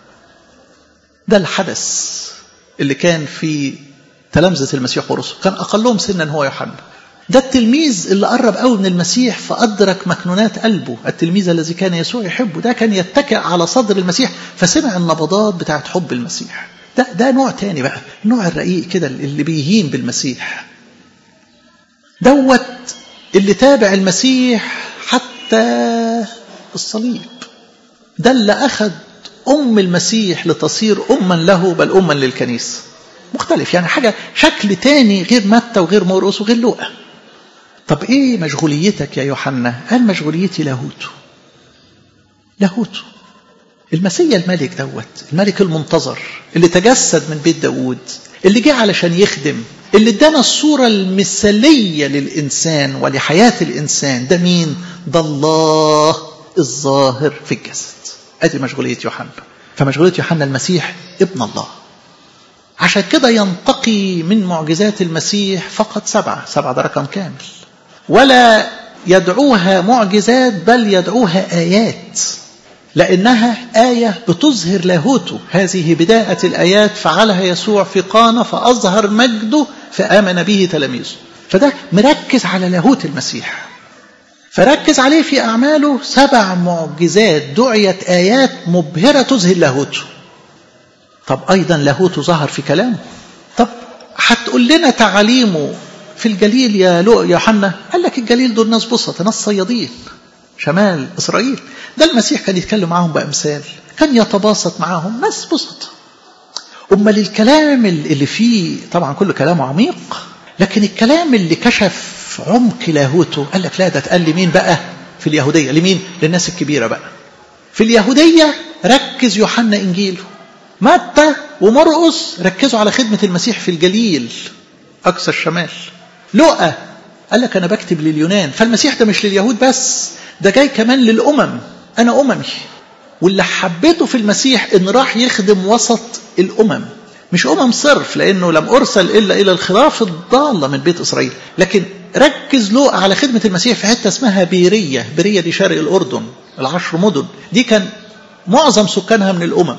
ده الحدث اللي كان في تلامذة المسيح ورسله كان أقلهم سنا هو يوحنا ده التلميذ اللي قرب قوي من المسيح فأدرك مكنونات قلبه التلميذ الذي كان يسوع يحبه ده كان يتكئ على صدر المسيح فسمع النبضات بتاعت حب المسيح ده ده نوع تاني بقى النوع الرقيق كده اللي بيهين بالمسيح دوت اللي تابع المسيح حتى الصليب ده اللي أخذ أم المسيح لتصير أما له بل أما للكنيسة مختلف يعني حاجة شكل تاني غير متى وغير مرقس وغير لوقا طب ايه مشغوليتك يا يوحنا قال مشغوليتي لاهوته لاهوته المسيا الملك دوت الملك المنتظر اللي تجسد من بيت داود اللي جه علشان يخدم اللي ادانا الصورة المثالية للإنسان ولحياة الإنسان ده مين؟ ده الله الظاهر في الجسد ادي مشغولية يوحنا فمشغولية يوحنا المسيح ابن الله عشان كده ينتقي من معجزات المسيح فقط سبعة سبعة ده رقم كامل ولا يدعوها معجزات بل يدعوها آيات لأنها آية بتظهر لاهوته هذه بداية الآيات فعلها يسوع في قانا فأظهر مجده فآمن به تلاميذه فده مركز على لاهوت المسيح فركز عليه في أعماله سبع معجزات دعيت آيات مبهرة تظهر لاهوته طب أيضا لاهوته ظهر في كلامه طب هتقول لنا تعاليمه في الجليل يا لو يا يوحنا قال لك الجليل دول ناس بسطة ناس صيادين شمال إسرائيل ده المسيح كان يتكلم معاهم بأمثال كان يتباسط معاهم ناس بسطة أمال الكلام اللي فيه طبعا كل كلامه عميق لكن الكلام اللي كشف عمق لاهوته قال لك لا ده اتقال لمين بقى في اليهودية لمين للناس الكبيرة بقى في اليهودية ركز يوحنا إنجيله متى ومرقس ركزوا على خدمة المسيح في الجليل أقصى الشمال لقى قال لك أنا بكتب لليونان فالمسيح ده مش لليهود بس ده جاي كمان للأمم أنا أممي واللي حبيته في المسيح إن راح يخدم وسط الأمم مش أمم صرف لأنه لم أرسل إلا إلى الخراف الضالة من بيت إسرائيل لكن ركز لوقا على خدمة المسيح في حتة اسمها بيرية بيرية دي شرق الأردن العشر مدن دي كان معظم سكانها من الأمم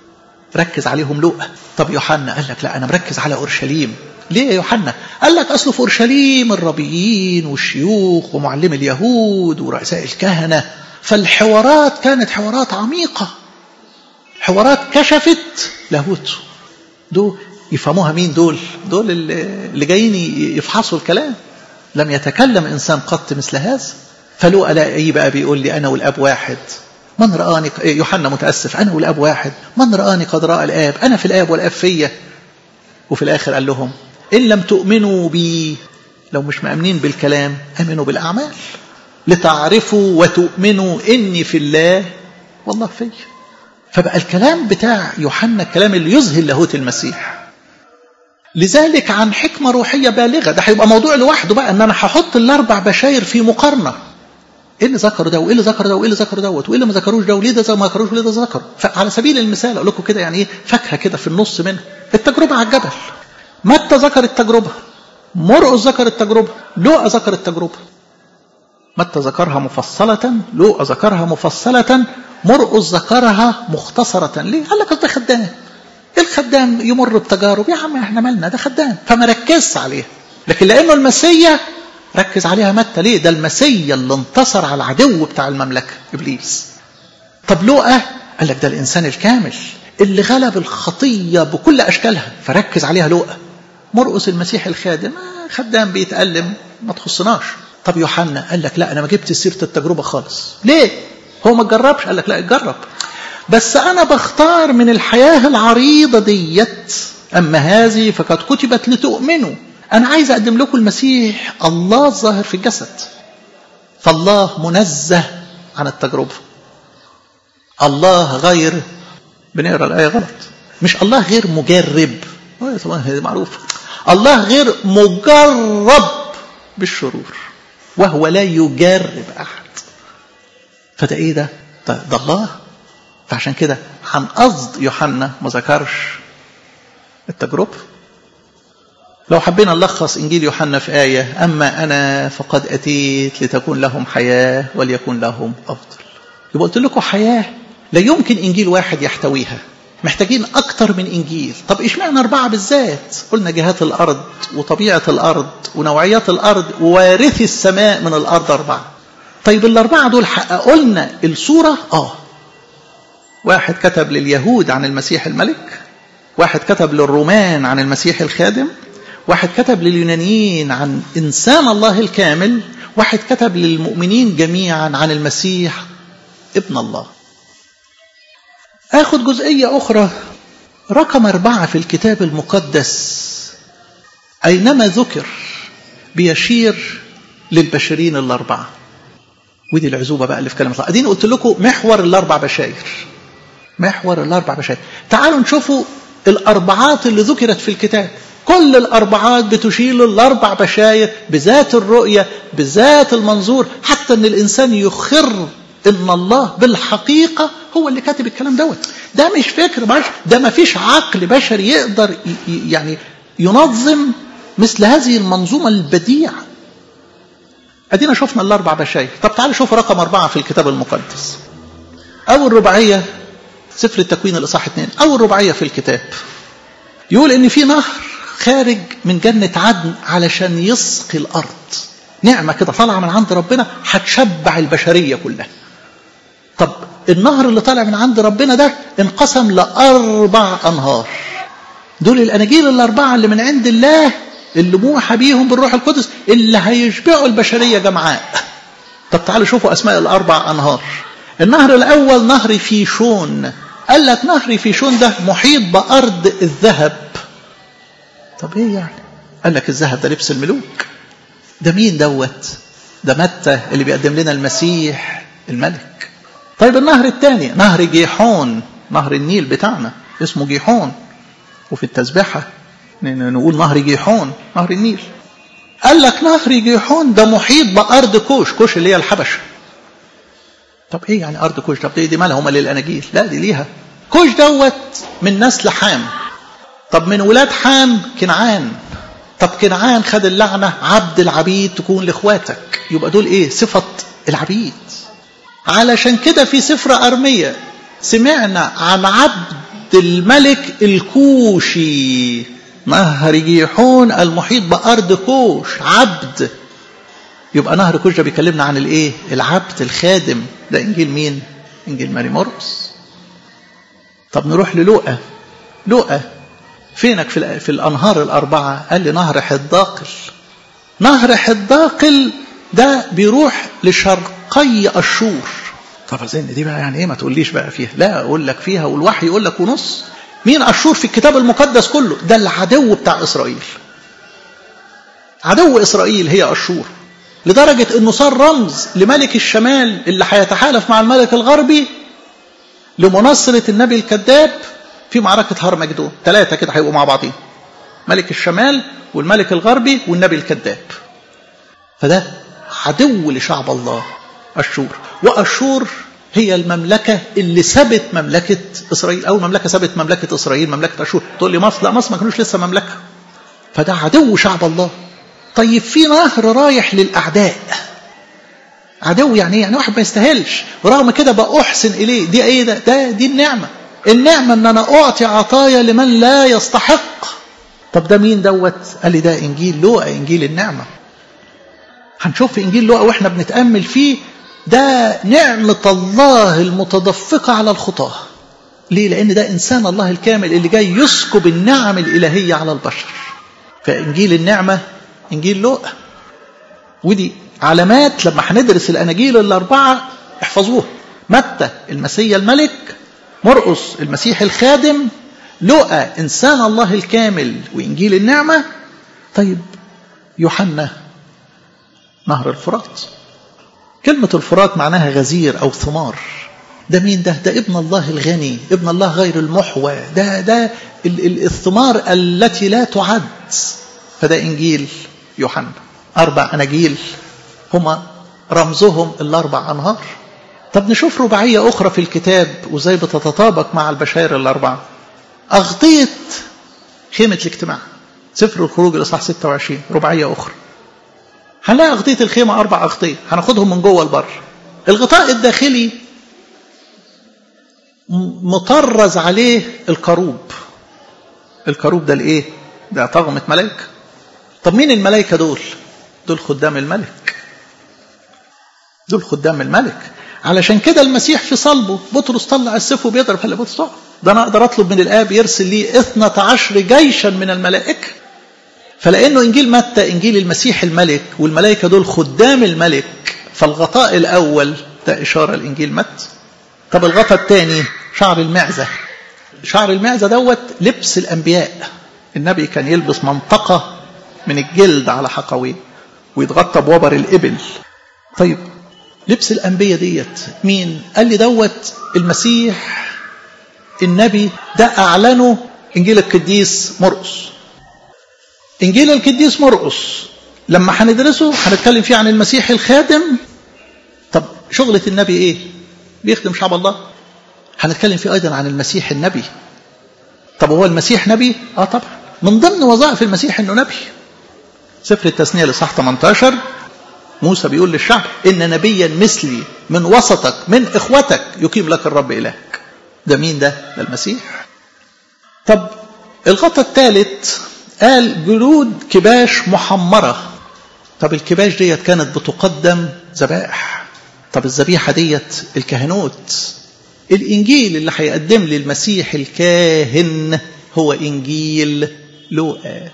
ركز عليهم لوقا طب يوحنا قال لك لا أنا مركز على أورشليم ليه يا يوحنا قال لك أصله في أورشليم الربيين والشيوخ ومعلمي اليهود ورؤساء الكهنة فالحوارات كانت حوارات عميقة حوارات كشفت لاهوته دول يفهموها مين دول دول اللي جايين يفحصوا الكلام لم يتكلم إنسان قط مثل هذا فلو ألاقي بقى بيقول لي أنا والأب واحد من رآني يوحنا متأسف أنا والأب واحد من رآني قد رأى الآب أنا في الآب والآب فيا وفي الآخر قال لهم إن لم تؤمنوا بي لو مش مأمنين بالكلام أمنوا بالأعمال لتعرفوا وتؤمنوا إني في الله والله فيا فبقى الكلام بتاع يوحنا الكلام اللي يذهل لاهوت المسيح لذلك عن حكمة روحية بالغة ده هيبقى موضوع لوحده بقى ان انا هحط الاربع بشاير في مقارنة ايه اللي ذكر ده وايه اللي ذكر ده وايه اللي ذكر دوت وايه اللي ما ذكروش ده وليه ده ما ذكروش وليه ده ذكر فعلى سبيل المثال اقول لكم كده يعني ايه فاكهه كده في النص منها التجربه على الجبل متى ذكر التجربه مرقس ذكر التجربه لوقا ذكر التجربه متى ذكرها مفصلة لوقا ذكرها مفصلة مرقس ذكرها مختصرة ليه؟ قال لك ده خدام الخدام يمر بتجارب يا عم احنا مالنا ده خدام فما ركزش عليها لكن لانه المسيا ركز عليها متى ليه ده المسيا اللي انتصر على العدو بتاع المملكة إبليس طب لوقا قال لك ده الإنسان الكامل اللي غلب الخطية بكل أشكالها فركز عليها لوقا مرقس المسيح الخادم خدام بيتألم ما تخصناش طب يوحنا قال لك لا أنا ما جبت سيرة التجربة خالص ليه هو ما جربش قال لك لا اتجرب بس أنا بختار من الحياة العريضة ديت أما هذه فقد كتبت لتؤمنوا أنا عايز أقدم لكم المسيح الله الظاهر في الجسد فالله منزه عن التجربة الله غير بنقرا الآية غلط مش الله غير مجرب طبعا هي معروف الله غير مجرب بالشرور وهو لا يجرب أحد فده إيه ده؟ ده, ده الله فعشان كده عن قصد يوحنا ما ذكرش التجربة لو حبينا نلخص إنجيل يوحنا في آية أما أنا فقد أتيت لتكون لهم حياة وليكن لهم أفضل يبقى قلت لكم حياة لا يمكن إنجيل واحد يحتويها محتاجين أكتر من إنجيل طب إشمعنى أربعة بالذات قلنا جهات الأرض وطبيعة الأرض ونوعيات الأرض ووارثي السماء من الأرض أربعة طيب الأربعة دول حققوا لنا الصورة آه واحد كتب لليهود عن المسيح الملك واحد كتب للرومان عن المسيح الخادم واحد كتب لليونانيين عن إنسان الله الكامل واحد كتب للمؤمنين جميعا عن المسيح ابن الله آخذ جزئية أخرى رقم أربعة في الكتاب المقدس أينما ذكر بيشير للبشرين الأربعة ودي العزوبة بقى اللي في كلمة الله أديني قلت لكم محور الأربع بشاير محور الأربع بشاير تعالوا نشوفوا الأربعات اللي ذكرت في الكتاب كل الأربعات بتشير للأربع بشاير بذات الرؤية بذات المنظور حتى أن الإنسان يخر ان الله بالحقيقة هو اللي كاتب الكلام دوت ده مش فكر بشر ده ما فيش عقل بشري يقدر يعني ينظم مثل هذه المنظومة البديعة ادينا شفنا الاربع بشاير طب تعالوا شوف رقم اربعة في الكتاب المقدس اول رباعية سفر التكوين الاصحاح اثنين اول رباعية في الكتاب يقول ان في نهر خارج من جنة عدن علشان يسقي الارض نعمة كده طالعة من عند ربنا هتشبع البشرية كلها طب النهر اللي طالع من عند ربنا ده انقسم لأربع أنهار دول الاناجيل الاربعه اللي من عند الله اللي موحى بيهم بالروح القدس اللي هيشبعوا البشريه جمعاء طب تعالوا شوفوا اسماء الاربع انهار النهر الاول نهر فيشون قال لك نهر فيشون ده محيط بارض الذهب طب ايه يعني قال لك الذهب ده لبس الملوك ده مين دوت ده متى اللي بيقدم لنا المسيح الملك طيب النهر الثاني نهر جيحون نهر النيل بتاعنا اسمه جيحون وفي التسبيحة نقول نهر جيحون نهر النيل قال لك نهر جيحون ده محيط بأرض كوش كوش اللي هي الحبشة طب ايه يعني أرض كوش طب دي, دي مالها هم للأناجيل لا دي ليها كوش دوت من نسل حام طب من ولاد حام كنعان طب كنعان خد اللعنة عبد العبيد تكون لاخواتك يبقى دول ايه صفة العبيد علشان كده في سفر أرمية سمعنا عن عبد الملك الكوشي نهر جيحون المحيط بأرض كوش عبد يبقى نهر كوش ده بيكلمنا عن الايه العبد الخادم ده انجيل مين انجيل ماري مرقس طب نروح للوقا لوقا فينك في, في الانهار الاربعه قال لي نهر حداقل نهر حداقل ده بيروح لشرقي اشور طب زين دي بقى يعني ايه ما تقوليش بقى فيها لا اقول لك فيها والوحي يقول لك ونص مين اشور في الكتاب المقدس كله ده العدو بتاع اسرائيل عدو اسرائيل هي اشور لدرجة انه صار رمز لملك الشمال اللي هيتحالف مع الملك الغربي لمناصرة النبي الكذاب في معركة هرمجدون ثلاثة كده هيبقوا مع بعضين ملك الشمال والملك الغربي والنبي الكذاب فده عدو لشعب الله أشور وأشور هي المملكة اللي سبت مملكة إسرائيل أول مملكة سبت مملكة إسرائيل مملكة أشور تقول لي مصر لا مصر ما كانوش لسه مملكة فده عدو شعب الله طيب في نهر رايح للأعداء عدو يعني ايه؟ يعني واحد ما يستاهلش ورغم كده بأحسن إليه دي ايه ده؟ ده دي النعمة النعمة ان انا اعطي عطايا لمن لا يستحق طب ده مين دوت قال لي ده انجيل لوقا انجيل النعمة هنشوف في انجيل لوقا واحنا بنتأمل فيه ده نعمة الله المتدفقة على الخطاة ليه لان ده انسان الله الكامل اللي جاي يسكب النعم الالهية على البشر فانجيل النعمة انجيل لوقا ودي علامات لما هندرس الاناجيل الاربعه احفظوها متى المسيا الملك مرقس المسيح الخادم لوقا انسان الله الكامل وانجيل النعمه طيب يوحنا نهر الفرات كلمة الفرات معناها غزير أو ثمار ده مين ده؟ ده ابن الله الغني ابن الله غير المحوى ده ده الثمار التي لا تعد فده إنجيل يوحنا أربع أناجيل هما رمزهم الأربع أنهار طب نشوف رباعية أخرى في الكتاب وزي بتتطابق مع البشائر الأربعة أغطية خيمة الاجتماع سفر الخروج الإصحاح 26 رباعية أخرى هنلاقي أغطية الخيمة أربع أغطية هناخدهم من جوه البر الغطاء الداخلي مطرز عليه الكروب الكروب ده الايه ده طغمة ملائكة طب مين الملائكة دول دول خدام الملك دول خدام الملك علشان كده المسيح في صلبه بطرس طلع السيف وبيضرب قال بطرس طبعا ده انا اقدر اطلب من الاب يرسل لي 12 جيشا من الملائكه فلانه انجيل متى انجيل المسيح الملك والملائكه دول خدام الملك فالغطاء الاول ده اشاره لانجيل متى طب الغطاء الثاني شعر المعزه شعر المعزه دوت لبس الانبياء النبي كان يلبس منطقه من الجلد على حقويه ويتغطى بوبر الإبل طيب لبس الأنبياء ديت مين قال لي دوت المسيح النبي ده أعلنه إنجيل القديس مرقس إنجيل القديس مرقس لما هندرسه هنتكلم فيه عن المسيح الخادم طب شغلة النبي إيه بيخدم شعب الله هنتكلم فيه أيضا عن المسيح النبي طب هو المسيح نبي آه طبعا من ضمن وظائف المسيح إنه نبي سفر التثنية لصح 18 موسى بيقول للشعب إن نبيا مثلي من وسطك من إخوتك يقيم لك الرب إلهك ده مين ده؟ ده المسيح طب الغطاء الثالث قال جلود كباش محمرة طب الكباش ديت كانت بتقدم ذبائح طب الذبيحة ديت الكهنوت الإنجيل اللي هيقدم لي المسيح الكاهن هو إنجيل لوقا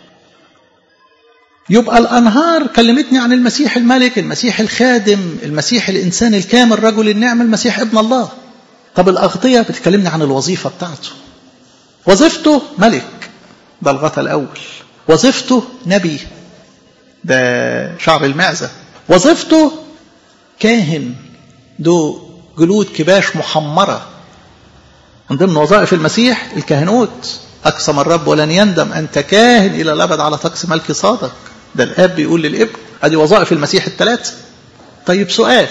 يبقى الأنهار كلمتني عن المسيح الملك المسيح الخادم المسيح الإنسان الكامل رجل النعم المسيح ابن الله طب الأغطية بتكلمني عن الوظيفة بتاعته وظيفته ملك ده الغطاء الأول وظيفته نبي ده شعر المعزة وظيفته كاهن دو جلود كباش محمرة من ضمن وظائف المسيح الكهنوت أقسم الرب ولن يندم أنت كاهن إلى الأبد على طقس ملك صادق ده الاب بيقول للابن ادي وظائف المسيح الثلاثه طيب سؤال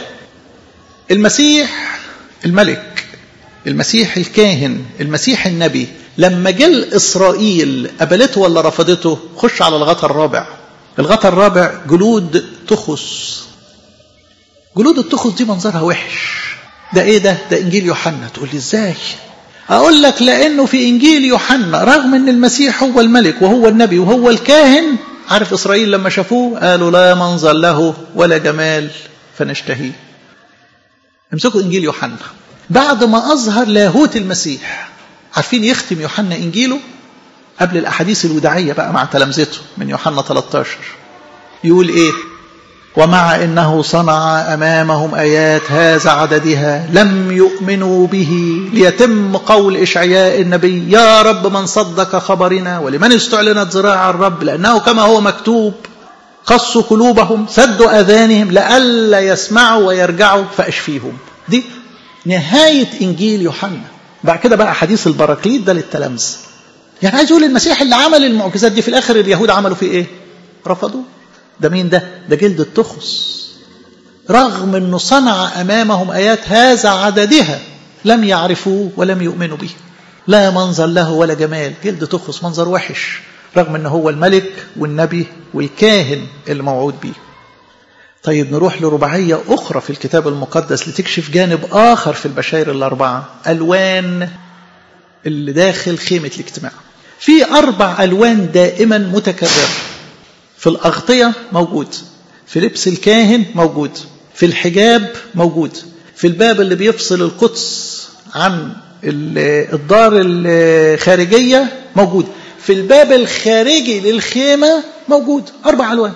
المسيح الملك المسيح الكاهن المسيح النبي لما جه اسرائيل قبلته ولا رفضته خش على الغطاء الرابع الغطاء الرابع جلود تخس جلود التخس دي منظرها وحش ده ايه ده ده انجيل يوحنا تقول لي ازاي اقول لك لانه في انجيل يوحنا رغم ان المسيح هو الملك وهو النبي وهو الكاهن عارف إسرائيل لما شافوه قالوا لا منظر له ولا جمال فنشتهيه امسكوا إنجيل يوحنا بعد ما أظهر لاهوت المسيح عارفين يختم يوحنا إنجيله قبل الأحاديث الوداعية بقى مع تلامذته من يوحنا 13 يقول إيه ومع انه صنع امامهم ايات هذا عددها لم يؤمنوا به ليتم قول اشعياء النبي يا رب من صدق خبرنا ولمن استعلنت ذراع الرب لانه كما هو مكتوب قصوا قلوبهم سدوا اذانهم لئلا يسمعوا ويرجعوا فاشفيهم دي نهايه انجيل يوحنا بعد كده بقى حديث البراكليت ده للتلامذه يعني عايز يقول المسيح اللي عمل المعجزات دي في الاخر اليهود عملوا فيه ايه رفضوه ده مين ده ده جلد التخس رغم انه صنع امامهم ايات هذا عددها لم يعرفوه ولم يؤمنوا به لا منظر له ولا جمال جلد تخس منظر وحش رغم انه هو الملك والنبي والكاهن اللي موعود بيه طيب نروح لرباعية أخرى في الكتاب المقدس لتكشف جانب آخر في البشائر الأربعة ألوان اللي داخل خيمة الاجتماع في أربع ألوان دائما متكررة في الأغطية موجود في لبس الكاهن موجود في الحجاب موجود في الباب اللي بيفصل القدس عن الدار الخارجية موجود في الباب الخارجي للخيمة موجود أربع ألوان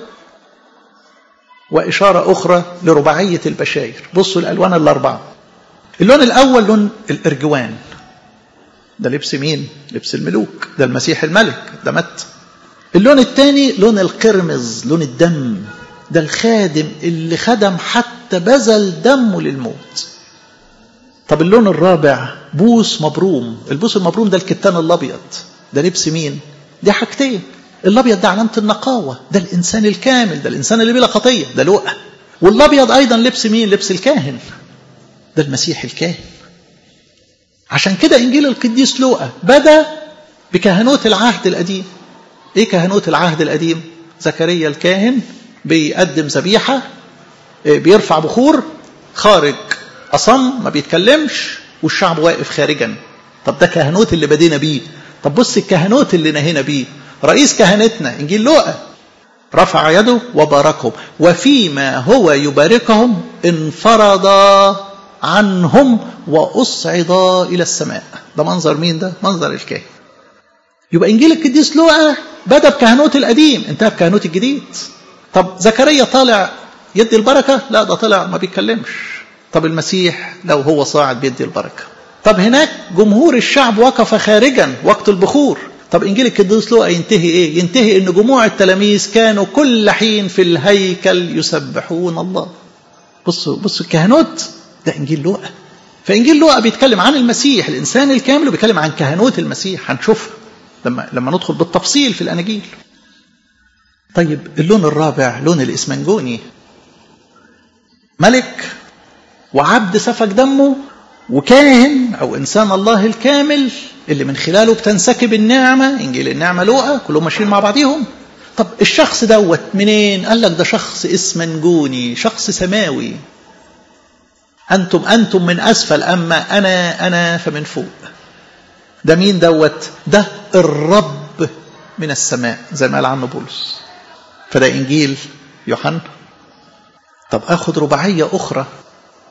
وإشارة أخرى لرباعية البشاير بصوا الألوان الأربعة اللون الأول لون الإرجوان ده لبس مين؟ لبس الملوك ده المسيح الملك ده مت اللون الثاني لون القرمز لون الدم ده الخادم اللي خدم حتى بذل دمه للموت طب اللون الرابع بوس مبروم البوس المبروم ده الكتان الابيض ده لبس مين دي حاجتين الابيض ده علامه النقاوه ده الانسان الكامل ده الانسان اللي بلا خطيه ده لؤه والابيض ايضا لبس مين لبس الكاهن ده المسيح الكاهن عشان كده انجيل القديس لوقا بدا بكهنوت العهد القديم ايه كهنوت العهد القديم زكريا الكاهن بيقدم ذبيحه بيرفع بخور خارج اصم ما بيتكلمش والشعب واقف خارجا طب ده كهنوت اللي بدينا بيه طب بص الكهنوت اللي نهينا بيه رئيس كهنتنا انجيل لوقا رفع يده وباركهم وفيما هو يباركهم انفرض عنهم واصعد الى السماء ده منظر مين ده منظر الكاهن يبقى انجيل القديس لوقا بدا بكهنوت القديم انتهى بكهنوت الجديد طب زكريا طالع يدي البركه لا ده طلع ما بيتكلمش طب المسيح لو هو صاعد بيدي البركه طب هناك جمهور الشعب وقف خارجا وقت البخور طب انجيل القديس لوقا ينتهي ايه ينتهي ان جموع التلاميذ كانوا كل حين في الهيكل يسبحون الله بصوا بصوا الكهنوت ده انجيل لوقا فانجيل لوقا بيتكلم عن المسيح الانسان الكامل وبيتكلم عن كهنوت المسيح هنشوفها لما لما ندخل بالتفصيل في الاناجيل طيب اللون الرابع لون الاسمنجوني ملك وعبد سفك دمه وكاهن او انسان الله الكامل اللي من خلاله بتنسكب النعمه انجيل النعمه لوقا كلهم ماشيين مع بعضيهم طب الشخص دوت منين قال لك ده شخص اسمنجوني شخص سماوي انتم انتم من اسفل اما انا انا فمن فوق ده مين دوت ده الرب من السماء زي ما قال عنه بولس فده انجيل يوحنا طب اخد رباعيه اخرى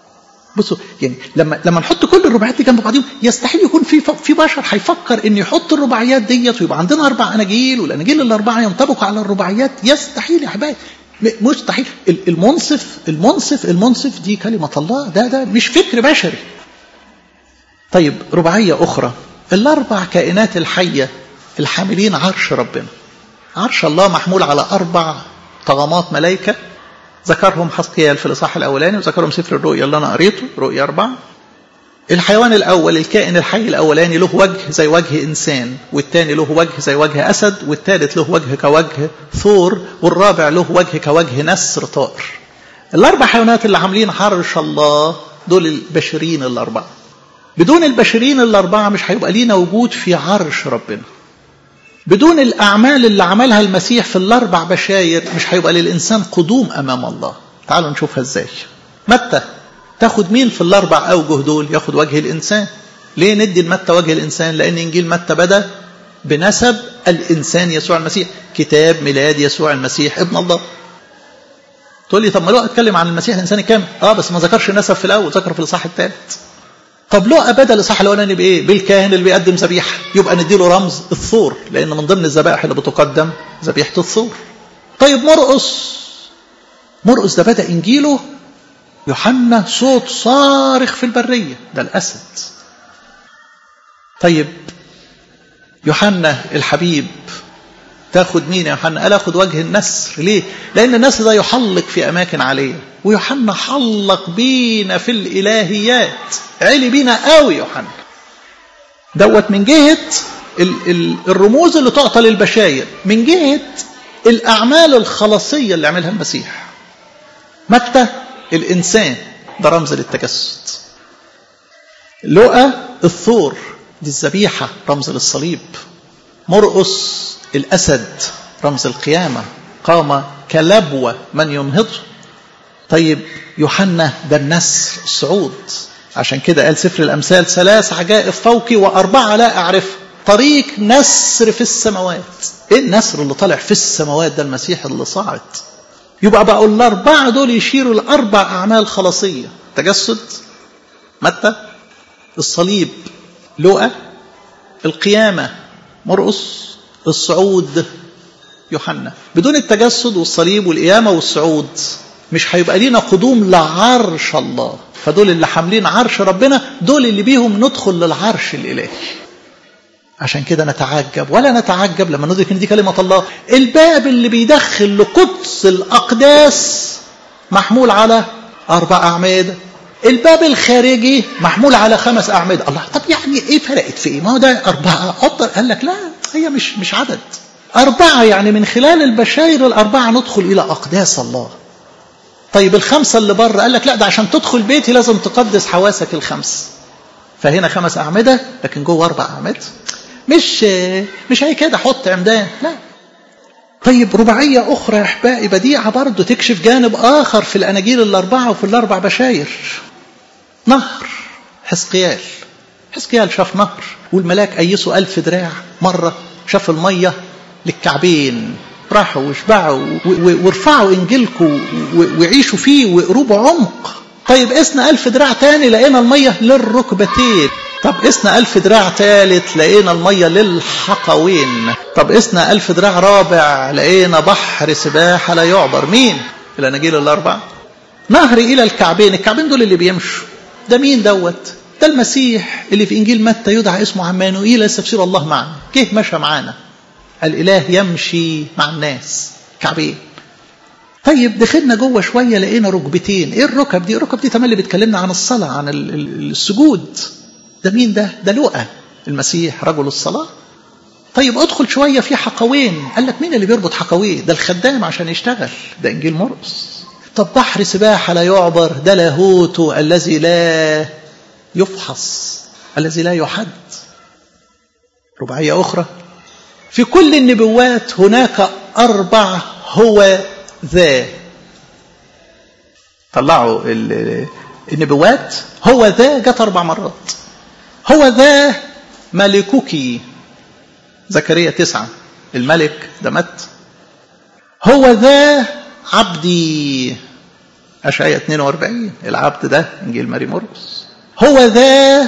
بصوا يعني لما لما نحط كل الرباعيات دي جنب بعضهم يستحيل يكون في في بشر هيفكر ان يحط الرباعيات ديت ويبقى عندنا اربع اناجيل والاناجيل الاربعه ينطبقوا على الرباعيات يستحيل يا حبايبي مستحيل المنصف المنصف المنصف دي كلمه الله ده ده مش فكر بشري طيب رباعيه اخرى الاربع كائنات الحيه الحاملين عرش ربنا عرش الله محمول على اربع طغمات ملائكه ذكرهم حسقيال في الاصحاح الاولاني وذكرهم سفر الرؤيا اللي انا قريته رؤيا اربعه الحيوان الاول الكائن الحي الاولاني له وجه زي وجه انسان والثاني له وجه زي وجه اسد والثالث له وجه كوجه ثور والرابع له وجه كوجه نسر طائر الاربع حيوانات اللي عاملين عرش الله دول البشرين الاربعه بدون البشرين الاربعه مش هيبقى لينا وجود في عرش ربنا بدون الأعمال اللي عملها المسيح في الأربع بشاير مش هيبقى للإنسان قدوم أمام الله تعالوا نشوفها إزاي متى تاخد مين في الأربع أوجه دول ياخد وجه الإنسان ليه ندي لمتى وجه الإنسان لأن إنجيل متى بدأ بنسب الإنسان يسوع المسيح كتاب ميلاد يسوع المسيح ابن الله تقول لي طب ما لو اتكلم عن المسيح الانسان الكامل اه بس ما ذكرش نسب في الاول ذكر في الاصحاح الثالث طب لو بدل الاصحاح الاولاني بايه؟ بالكاهن اللي بيقدم ذبيحه يبقى نديله رمز الثور لان من ضمن الذبائح اللي بتقدم ذبيحه الثور. طيب مرقس مرقس ده بدا انجيله يوحنا صوت صارخ في البريه ده الاسد. طيب يوحنا الحبيب تاخد مين يا يوحنا؟ قال اخد وجه النسر، ليه؟ لأن النسر ده يحلق في أماكن عالية، ويوحنا حلق بينا في الإلهيات، علي بينا قوي يوحنا. دوت من جهة ال ال الرموز اللي تعطى للبشاير، من جهة الأعمال الخلاصية اللي عملها المسيح. متى الإنسان ده رمز للتجسد. لقى الثور دي الذبيحة رمز للصليب. مرقس الأسد رمز القيامة قام كلبوة من ينهضه طيب يوحنا ده النسر الصعود عشان كده قال سفر الأمثال ثلاث عجائب فوقي وأربعة لا أعرفها طريق نسر في السماوات إيه النسر اللي طالع في السماوات ده المسيح اللي صعد يبقى بقى الأربعة دول يشيروا لأربع أعمال خلاصية تجسد متى الصليب لؤى القيامة مرقس الصعود يوحنا بدون التجسد والصليب والقيامة والصعود مش هيبقى لينا قدوم لعرش الله فدول اللي حاملين عرش ربنا دول اللي بيهم ندخل للعرش الإلهي عشان كده نتعجب ولا نتعجب لما ندرك ان دي كلمة الله الباب اللي بيدخل لقدس الأقداس محمول على أربع أعمدة الباب الخارجي محمول على خمس أعمدة الله طب يعني إيه فرقت في إيه ما هو ده أربعة أفضل قال لك لا هي مش مش عدد أربعة يعني من خلال البشاير الأربعة ندخل إلى أقداس الله طيب الخمسة اللي بره قال لك لا ده عشان تدخل بيتي لازم تقدس حواسك الخمس فهنا خمس أعمدة لكن جوه أربع أعمدة مش مش هي كده حط عمدان لا طيب رباعية أخرى يا أحبائي بديعة برضه تكشف جانب آخر في الأناجيل الأربعة وفي الأربع بشاير نهر حسقيال حسقيال شاف نهر والملاك أيسوا ألف دراع مرة شاف المية للكعبين راحوا واشبعوا وارفعوا إنجيلكم وعيشوا فيه واقروه بعمق طيب قسنا ألف دراع تاني لقينا المية للركبتين طب قسنا ألف دراع ثالث لقينا المية للحقوين طب قسنا ألف دراع رابع لقينا بحر سباحة لا يعبر مين الأناجيل الأربع نهر إلى الكعبين الكعبين دول اللي بيمشوا ده مين دوت ده المسيح اللي في إنجيل متى يدعى اسمه عمانوئيل تفسير الله معنا جه مشى معانا الإله يمشي مع الناس كعبين طيب دخلنا جوه شويه لقينا ركبتين ايه الركب دي الركب دي تملي بتكلمنا عن الصلاه عن السجود ده مين ده ده لؤى المسيح رجل الصلاه طيب ادخل شويه في حقوين قال لك مين اللي بيربط حقويه ده الخدام عشان يشتغل ده انجيل مرقس طب بحر سباحه لا يعبر ده لاهوته الذي لا يفحص الذي لا يحد رباعيه اخرى في كل النبوات هناك اربع هو ذا طلعوا النبوات هو ذا جت أربع مرات هو ذا ملكك زكريا تسعة الملك ده مات هو ذا عبدي أشعية 42 العبد ده إنجيل ماري مرقس هو ذا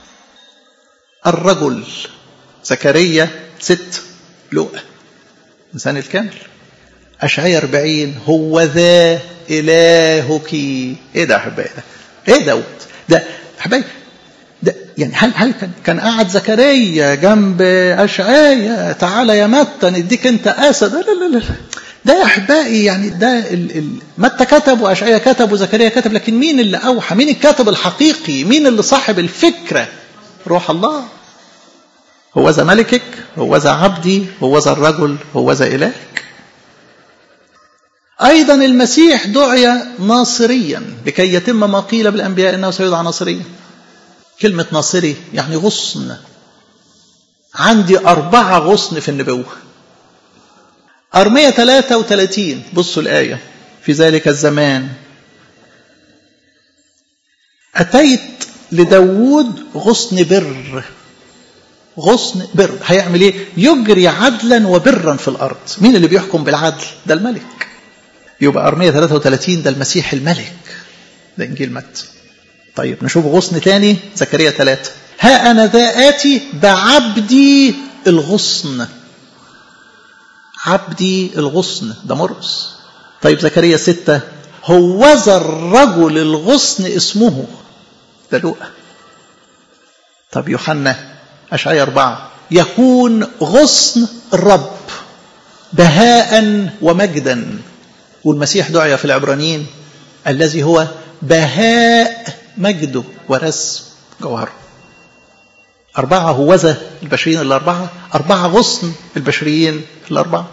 الرجل زكريا ست لؤى إنسان الكامل أشعية 40 هو ذا إلهك إيه ده يا أحبائي ده؟ إيه دوت؟ ده أحبائي ده يعني هل هل كان كان قاعد زكريا جنب أشعية تعالى يا متى نديك أنت أسد لا لا لا ده يا أحبائي يعني ده ال ال متى كتب وأشعية كتب وزكريا كتب لكن مين اللي أوحى؟ مين الكاتب الحقيقي؟ مين اللي صاحب الفكرة؟ روح الله هو ذا ملكك هو ذا عبدي هو ذا الرجل هو ذا إلهك أيضا المسيح دعي ناصريا لكي يتم ما قيل بالأنبياء أنه سيدعى ناصريا كلمة ناصري يعني غصن عندي أربعة غصن في النبوة أرمية 33 بصوا الآية في ذلك الزمان أتيت لداود غصن بر غصن بر هيعمل ايه يجري عدلا وبرا في الارض مين اللي بيحكم بالعدل ده الملك يبقى ارميه 33 ده المسيح الملك ده انجيل متى طيب نشوف غصن تاني زكريا 3 ها انا ذا اتي بعبدي الغصن عبدي الغصن ده مرقس طيب زكريا 6 هوذا الرجل الغصن اسمه ده لؤى طب يوحنا أشعية أربعة يكون غصن الرب بهاء ومجدا والمسيح دعي في العبرانيين الذي هو بهاء مجده ورسم جوهره أربعة هوذا البشريين الأربعة أربعة غصن البشريين الأربعة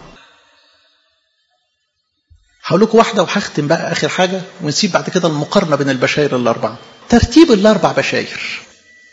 هقول لكم واحدة وهختم بقى آخر حاجة ونسيب بعد كده المقارنة بين البشاير الأربعة ترتيب الأربع بشاير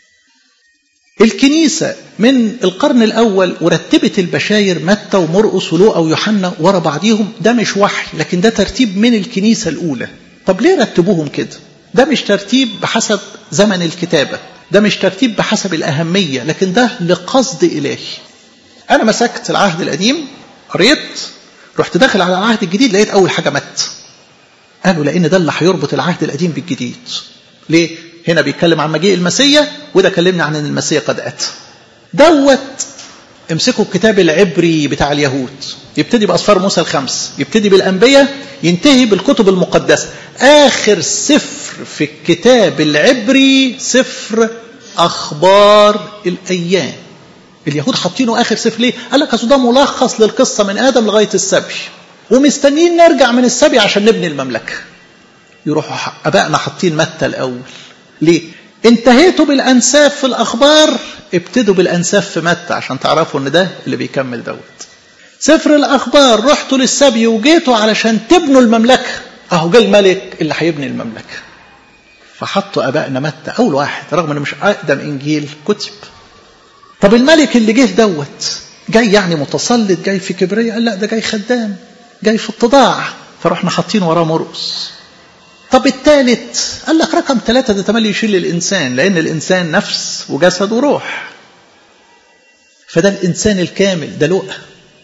الكنيسة من القرن الأول ورتبت البشاير متى ومرقس ولوقا ويوحنا ورا بعضيهم ده مش وحي لكن ده ترتيب من الكنيسة الأولى طب ليه رتبوهم كده ده مش ترتيب بحسب زمن الكتابة ده مش ترتيب بحسب الأهمية لكن ده لقصد إلهي أنا مسكت العهد القديم قريت رحت داخل على العهد الجديد لقيت أول حاجة مت قالوا لأن ده اللي هيربط العهد القديم بالجديد ليه؟ هنا بيتكلم عن مجيء المسيا وده كلمنا عن ان المسيا قد اتى دوت امسكوا الكتاب العبري بتاع اليهود يبتدي باسفار موسى الخمس يبتدي بالانبياء ينتهي بالكتب المقدسه اخر سفر في الكتاب العبري سفر اخبار الايام اليهود حاطينه اخر سفر ليه قال لك اصل ده ملخص للقصه من ادم لغايه السبي ومستنيين نرجع من السبي عشان نبني المملكه يروحوا ابائنا حاطين متى الاول ليه؟ انتهيتوا بالأنساب في الأخبار ابتدوا بالأنساب في متى عشان تعرفوا إن ده اللي بيكمل دوت. سفر الأخبار رحتوا للسبي وجيتوا علشان تبنوا المملكة أهو جه الملك اللي هيبني المملكة. فحطوا أبائنا متى أول واحد رغم إنه مش أقدم إنجيل كتب. طب الملك اللي جه دوت جاي يعني متسلط جاي في كبرية قال لا ده جاي خدام جاي في اتضاع فرحنا حاطين وراه مرقس طب الثالث قال لك رقم ثلاثة ده تملي يشيل الإنسان لأن الإنسان نفس وجسد وروح فده الإنسان الكامل ده لؤى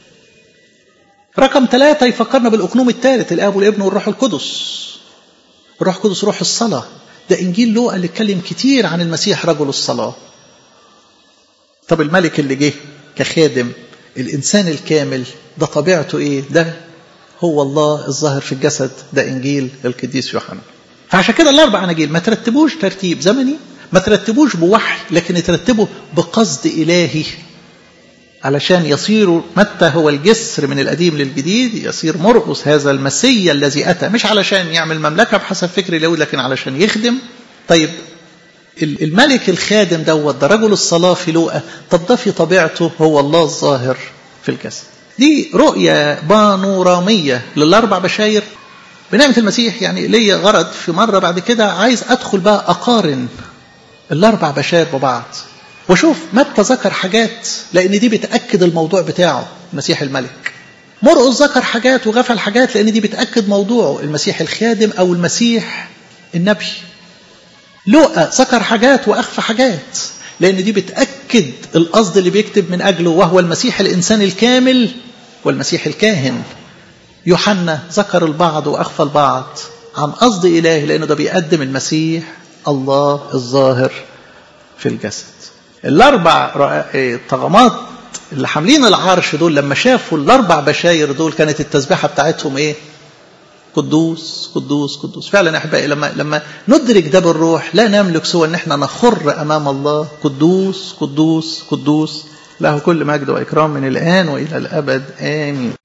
رقم ثلاثة يفكرنا بالأقنوم الثالث الآب والابن والروح القدس الروح القدس روح الصلاة ده إنجيل لوقا اللي اتكلم كتير عن المسيح رجل الصلاة طب الملك اللي جه كخادم الإنسان الكامل ده طبيعته إيه ده هو الله الظاهر في الجسد ده إنجيل القديس يوحنا فعشان كده الأربع أناجيل ما ترتبوش ترتيب زمني ما ترتبوش بوحي لكن ترتبوا بقصد إلهي علشان يصير متى هو الجسر من القديم للجديد يصير مرقس هذا المسيا الذي أتى مش علشان يعمل مملكة بحسب فكر اليهود لكن علشان يخدم طيب الملك الخادم دوت ده رجل الصلاة في لوقا طب ده في طبيعته هو الله الظاهر في الجسد دي رؤية بانورامية للأربع بشاير بنعمة المسيح يعني ليا غرض في مرة بعد كده عايز أدخل بقى أقارن الأربع بشاير ببعض وشوف متى ذكر حاجات لأن دي بتأكد الموضوع بتاعه المسيح الملك مرقس ذكر حاجات وغفل حاجات لأن دي بتأكد موضوعه المسيح الخادم أو المسيح النبي لوقا ذكر حاجات وأخفى حاجات لأن دي بتأكد القصد اللي بيكتب من أجله وهو المسيح الإنسان الكامل والمسيح الكاهن يوحنا ذكر البعض وأخفى البعض عن قصد إلهي لأنه ده بيقدم المسيح الله الظاهر في الجسد الأربع طغمات اللي حاملين العرش دول لما شافوا الأربع بشاير دول كانت التسبيحة بتاعتهم إيه؟ قدوس قدوس قدوس فعلا أحبائي لما لما ندرك ده بالروح لا نملك سوى أن احنا نخر أمام الله قدوس قدوس قدوس له كل مجد وإكرام من الآن وإلى الأبد آمين